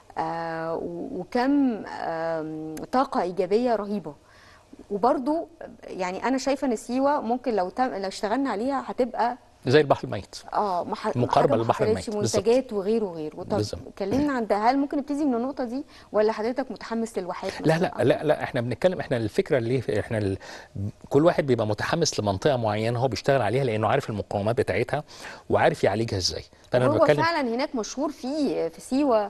آه، وكم آم، طاقة إيجابية رهيبة وبرضو يعني أنا شايفة إن سيوة ممكن لو تم لو اشتغلنا عليها هتبقى زي البحر الميت اه ما ح- مقاربة حاجة ما للبحر حصلتش، الميت، بالظبط. منتجات وغيره وغيره طب بالظبط. كلمنا عن ده هل ممكن نبتدي من النقطة دي ولا حضرتك متحمس للواحات لا مثلاً لا لا لا احنا بنتكلم احنا الفكره اللي احنا ال... كل واحد بيبقى متحمس لمنطقه معينه هو بيشتغل عليها لانه عارف المقومات بتاعتها وعارف يعالجها ازاي فانا هو بتكلم فعلا هناك مشهور في في سيوة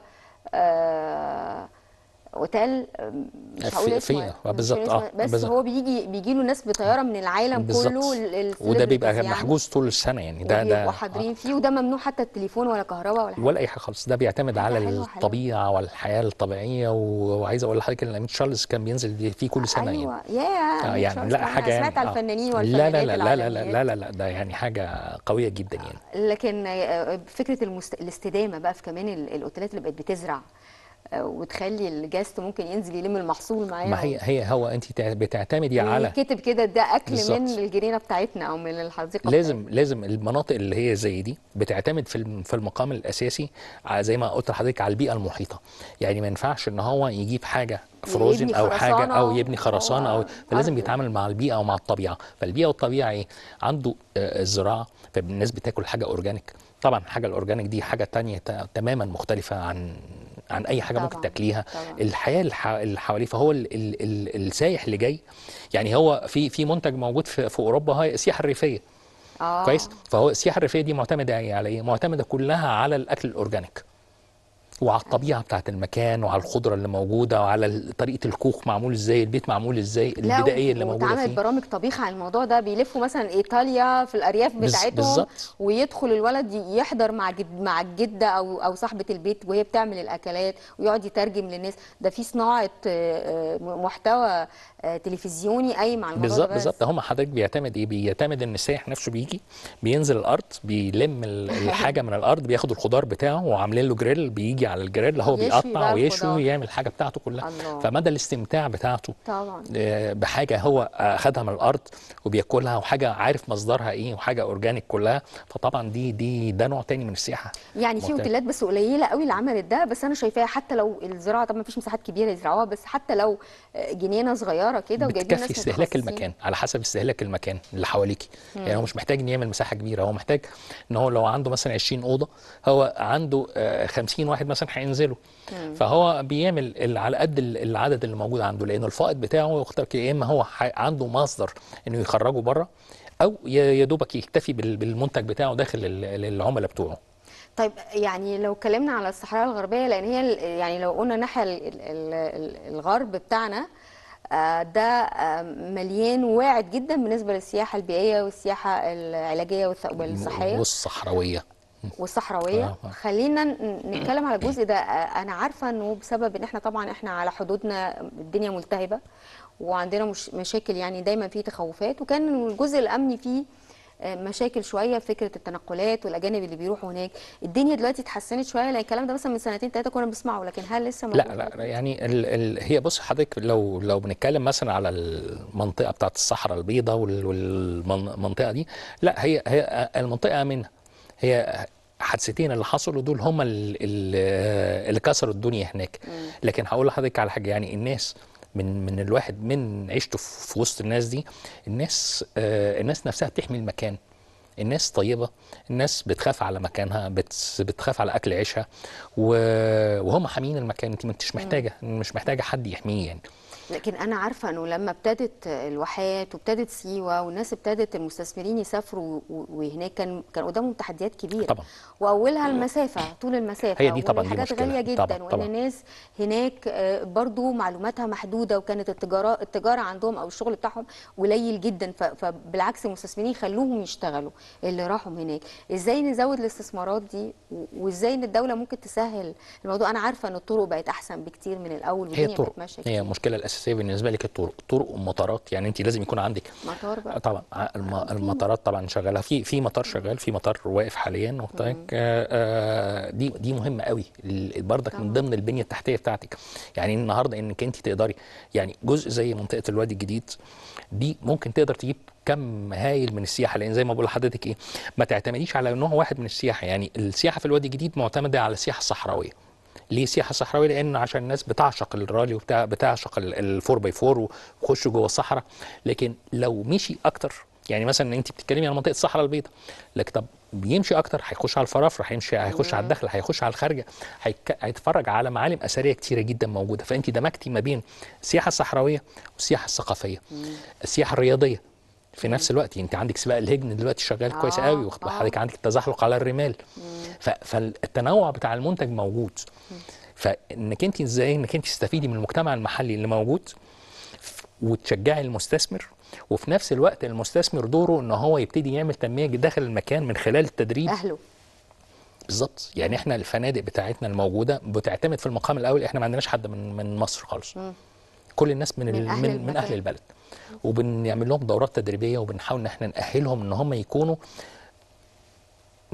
آه اوتيل آم، مش في- هقول في- اسمه آه، مش بالظبط، هقول اسمه، آه، بس بالظبط. هو بيجي بيجي له ناس بطياره من العالم بالظبط كله ال- ال- وده بيبقى celebrities يعني. محجوز طول السنه يعني ده وبيبقوا ده حاضرين فيه وده ممنوع حتى التليفون ولا كهرباء ولا حاجه ولا اي حاجه خالص ده بيعتمد حاجة على حلوة حلوة. الطبيعه والحياه الطبيعيه و- وعايز اقول لحضرتك ان الامير تشارلز كان بينزل فيه كل سنه يعني ايوه يا آه يعني لا حاجه يعني سمعت على آه. الفنانين لا والفنانات لا لا لا لا لا, العالميات. لا لا لا ده يعني حاجه قويه جدا يعني لكن آه، فكره المست... الاستدامه بقى في كمان ال- الاوتيلات اللي بقت بتزرع آه، وتخلي الجاست ممكن ينزل يلم المحصول معاه ما هي هي هو انت تع- بتعتمدي على كتب كده ده اكل بالظبط. من الجنينه بتاعتنا او من الحديقه لازم لازم المناطق اللي هي زي دي بتعتمد في الم- في المقام الاساسي ع- زي ما قلت لحضرتك على البيئه المحيطه يعني ما ينفعش ان هو يجيب حاجه فروزن يبني او حاجه خرسانة او يبني خرسانه او أو فلازم أرض. يتعامل مع البيئه ومع الطبيعه فالبيئه والطبيعه ايه عنده آه، الزراعه فالناس بتاكل حاجه اورجانيك طبعا الحاجه الاورجانيك دي حاجه تانية ت- تماما مختلفه عن عن اي حاجه ممكن طبعاً، تاكليها طبعاً. الحياه الح- اللي حواليه فهو ال ال ال السايح اللي جاي يعني هو في في منتج موجود في, في اوروبا هي السياحه الريفيه آه. كويس فهو السياحه الريفيه دي معتمده إيه على ايه معتمده كلها على الاكل الاورجانيك وعلى الطبيعه بتاعت المكان وعلى الخضره اللي موجوده وعلى ال- طريقه الكوخ معمول ازاي البيت معمول ازاي لا البدائيه اللي موجوده واتعملت فيه برامج طبيخ عن الموضوع ده بيلفوا مثلا ايطاليا في الارياف بز- بتاعتهم بالظبط. ويدخل الولد ي- يحضر مع جد مع الجده او او صاحبه البيت وهي بتعمل الاكلات ويقعد يترجم للناس ده في صناعه آه، آه، محتوى آه، تلفزيوني قايم على الموضوع بالظبط ده بس. بالظبط هم حضرتك بيعتمد ايه بيعتمد ان السائح نفسه بيجي بينزل الارض بيلم ال- الحاجه من الارض بياخد الخضار بتاعه وعاملين له جريل بيجي على الجريل هو يشوي بيقطع بقى ويشوي الخضار. ويعمل الحاجه بتاعته كلها الله. فمدى الاستمتاع بتاعته طبعا آه، بحاجه هو اخدها من الارض وبياكلها وحاجه عارف مصدرها ايه وحاجه اورجانيك كلها فطبعا دي دي ده نوع تاني من السياحه يعني في معتاد. اوتيلات بس قليله قوي اللي عملت ده بس انا شايفاها حتى لو الزراعه طبعا مفيش مساحات كبيره يزرعوها بس حتى لو آه، جنينه صغيره كده وجايبين ناس بتكفي استهلاك متخصصين. المكان على حسب استهلاك المكان اللي حواليكي يعني هو مش محتاج ان يعمل مساحه كبيره هو محتاج ان هو لو عنده مثلا 20 اوضه هو عنده آه، 50 واحد مثلا هينزلوا فهو بيعمل ال- على قد ال- العدد اللي موجود عنده لان الفائض بتاعه يختار يا اما هو ح- عنده مصدر انه يخرجه بره او ي- يا دوبك يكتفي بال- بالمنتج بتاعه داخل ال- العملاء بتوعه طيب يعني لو اتكلمنا على الصحراء الغربية لأن هي ال- يعني لو قلنا الناحية ال- ال- ال- الغرب بتاعنا آه، ده آه، مليان واعد جدا بالنسبة للسياحة البيئية والسياحة العلاجية والث- والصحية والصحراويه والصحراوية آه، آه. خلينا ن- نتكلم على الجزء ده آه، أنا عارفة إنه بسبب إن إحنا طبعا إحنا على حدودنا الدنيا ملتهبة وعندنا مش مشاكل يعني دايما في تخوفات وكان الجزء الأمني فيه آه، مشاكل شويه في فكره التنقلات والاجانب اللي بيروحوا هناك الدنيا دلوقتي اتحسنت شويه لان الكلام ده مثلا من سنتين ثلاثه كنا بنسمعه لكن هل لسه موجود لا لا يعني ال ال هي بص حضرتك لو لو بنتكلم مثلا على المنطقه بتاعت الصحراء البيضاء وال- والمنطقه دي لا هي هي المنطقه امنه هي حادثتين اللي حصلوا دول هم ال- ال- اللي كسروا الدنيا هناك لكن هقول لحضرتك على حاجه يعني الناس من من الواحد من عيشته في في وسط الناس دي الناس آه الناس نفسها بتحمي المكان الناس طيبة الناس بتخاف على مكانها بت- بتخاف على أكل عيشها و- وهم حامين المكان انت ما انتش محتاجة مش محتاجة حد يحميه يعني لكن انا عارفه انه لما ابتدت الواحات وابتدت سيوه والناس ابتدت المستثمرين يسافروا و- وهناك كان كان قدامهم تحديات كبيره طبعا. واولها المسافه طول المسافه هي دي طبعاً دي والحاجات مشكلة. غاليه جدا طبعاً، وان طبعاً. الناس هناك آه، برضو معلوماتها محدوده وكانت التجاره التجاره عندهم او الشغل بتاعهم قليل جدا ف- فبالعكس المستثمرين خلوهم يشتغلوا اللي راحوا هناك ازاي نزود الاستثمارات دي و- وازاي ان الدوله ممكن تسهل الموضوع انا عارفه ان الطرق بقت احسن بكتير من الاول هي والدنيا الطرق بقت ماشيه هي كتير. المشكلة الأساسية بالنسبة لك الطرق طرق ومطارات يعني انت لازم يكون عندك مطار بقى طبعا ع- الم- المطارات طبعا شغاله في في مطار شغال في مطار واقف حاليا وقتك دي دي مهمه قوي ال- برضك من ضمن البنيه التحتيه بتاعتك يعني النهارده انك انت تقدري يعني جزء زي منطقه الوادي الجديد دي ممكن تقدر تجيب كم هايل من السياحه لان زي ما بقول لحضرتك ايه ما تعتمديش على نوع واحد من السياحه يعني السياحه في الوادي الجديد معتمده على السياحه الصحراويه ليه سياحه صحراويه لان عشان الناس بتعشق الرالي وبتاع بتعشق الفور باي فور ويخشوا جوه الصحراء لكن لو مشي اكتر يعني مثلا انت بتتكلمي عن منطقه الصحراء البيضاء لكن طب بيمشي اكتر هيخش على الفرافره هيمشي هيخش على الداخل هيخش على الخارجه هيك- هيتفرج على معالم اثريه كتيره جدا موجوده فانت دمجتي ما بين السياحه الصحراويه والسياحه الثقافيه السياحه الرياضيه في نفس الوقت انت عندك سباق الهجن دلوقتي شغال آه، كويس قوي واخد بال آه. حضرتك عندك التزحلق على الرمال ف- فالتنوع بتاع المنتج موجود فانك انت ازاي انك انت تستفيدي من المجتمع المحلي اللي موجود وتشجعي المستثمر وفي نفس الوقت المستثمر دوره ان هو يبتدي يعمل تنميه داخل المكان من خلال التدريب اهله بالظبط يعني احنا الفنادق بتاعتنا الموجوده بتعتمد في المقام الاول احنا ما عندناش حد من من مصر خالص كل الناس من من ال- أهل من, من المكان. اهل البلد وبنعمل لهم دورات تدريبيه وبنحاول ان احنا ناهلهم ان هم يكونوا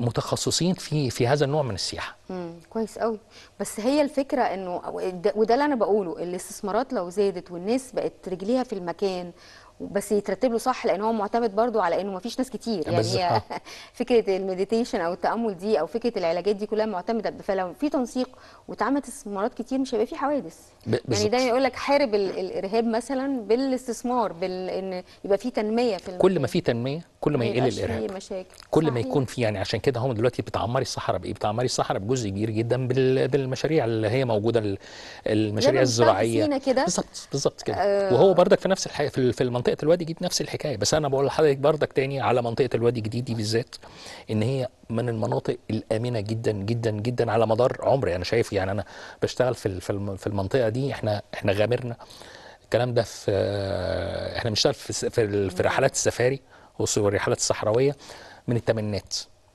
متخصصين في في هذا النوع من السياحه مم. كويس قوي بس هي الفكره انه ده- وده اللي انا بقوله الاستثمارات لو زادت والناس بقت رجليها في المكان بس يترتب له صح لان هو معتمد برضو على انه ما فيش ناس كتير يعني بالظبط. هي فكره المديتيشن او التامل دي او فكره العلاجات دي كلها معتمده فلو في تنسيق واتعملت استثمارات كتير مش هيبقى في حوادث ب- يعني بالظبط. دايما يقول لك حارب ال- الارهاب مثلا بالاستثمار بال ان يبقى في تنميه في كل المكان. ما في تنميه كل ما يقل يبقاش فيه الارهاب مشاكل كل ما صحيح. يكون في يعني عشان كده هم دلوقتي بتعمري الصحراء بايه؟ بتعمري الصحراء بجزء كبير جدا بال- بالمشاريع اللي هي موجوده ال- المشاريع ما بنشتغل في الزراعيه سينا كده. بالظبط بالظبط كده آه. وهو بردك في نفس الحقيقه في في منطقه الوادي الجديد نفس الحكايه بس انا بقول لحضرتك بردك تاني على منطقه الوادي الجديد دي بالذات ان هي من المناطق الامنه جدا جدا جدا على مدار عمري انا شايف يعني انا بشتغل في ال- في الم- في المنطقه دي احنا احنا غامرنا الكلام ده في احنا بنشتغل في س- في, ال- في رحلات السفاري والرحلات الصحراويه من الثمانينات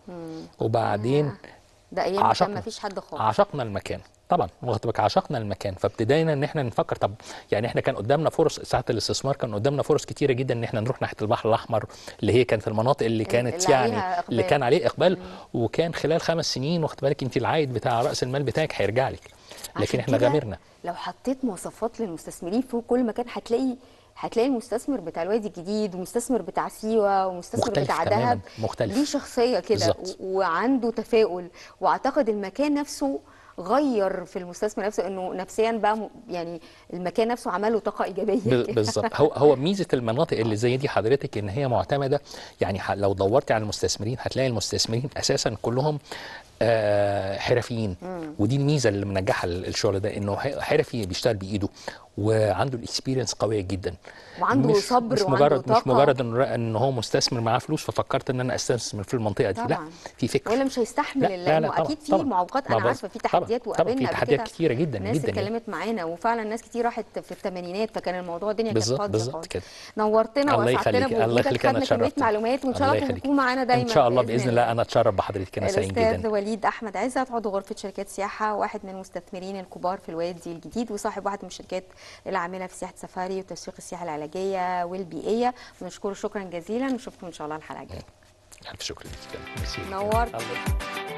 وبعدين ده ايام كان عشقنا ما فيش حد خالص عشقنا المكان طبعا واخد بالك عشقنا المكان فابتدينا ان احنا نفكر طب يعني احنا كان قدامنا فرص ساعه الاستثمار كان قدامنا فرص كتيره جدا ان احنا نروح ناحيه البحر الاحمر اللي هي كانت المناطق اللي كانت اللي عليها يعني إقبال. اللي كان عليه اقبال وكان خلال خمس سنين واخد بالك انت العائد بتاع راس المال بتاعك هيرجع لك لكن عشان احنا كده غامرنا لو حطيت مواصفات للمستثمرين في كل مكان هتلاقي هتلاقي المستثمر بتاع الوادي الجديد ومستثمر بتاع سيوه ومستثمر مختلف بتاع تماماً، دهب مختلف. ليه شخصيه كده بالظبط. و- وعنده تفاؤل واعتقد المكان نفسه غير في المستثمر نفسه انه نفسيا بقى م- يعني المكان نفسه عمل له طاقه ايجابيه ب- كده. بالظبط هو هو ميزه المناطق اللي زي دي حضرتك ان هي معتمده يعني ح- لو دورتي على المستثمرين هتلاقي المستثمرين اساسا كلهم آه، حرفيين ودي الميزه اللي منجحه ال- الشغل ده انه ح- حرفي بيشتغل بايده وعنده الاكسبيرينس قويه جدا وعنده مش صبر مش وعنده مجرد مش طاقة. مجرد ان ان هو مستثمر معاه فلوس ففكرت ان انا استثمر في المنطقه دي لا طبعاً. في فكر ولا مش هيستحمل لا، لا، لا، لانه طبعاً، اكيد في طبعاً. معوقات انا طبعاً، عارفه في طبعاً، تحديات طبعاً، وقابلنا في قبل تحديات كده. كتيرة جداً، ناس جداً يعني. اتكلمت معانا وفعلا ناس كتير راحت في الثمانينات فكان الموضوع الدنيا كانت بالظبط فاضيه بالظبط خالص كده نورتنا الله واسعدتنا يخليك الله بوجودك يخليك انا خدنا كميه اتشرفت معلومات وان شاء الله الله يخليك. تكون معانا دايما ان شاء الله باذن الله انا اتشرف بحضرتك انا سعيد الاستاذ جدا وليد احمد عزت عضو غرفه شركات سياحه واحد من المستثمرين الكبار في الوادي الجديد وصاحب واحد من الشركات العامله في سياحه سفاري وتسويق السياحه العلاجيه والبيئيه بنشكره شكرا جزيلا ونشوفكم ان شاء الله الحلقه الجايه الف شكر لك ميرسي. نورت. الله يخليك.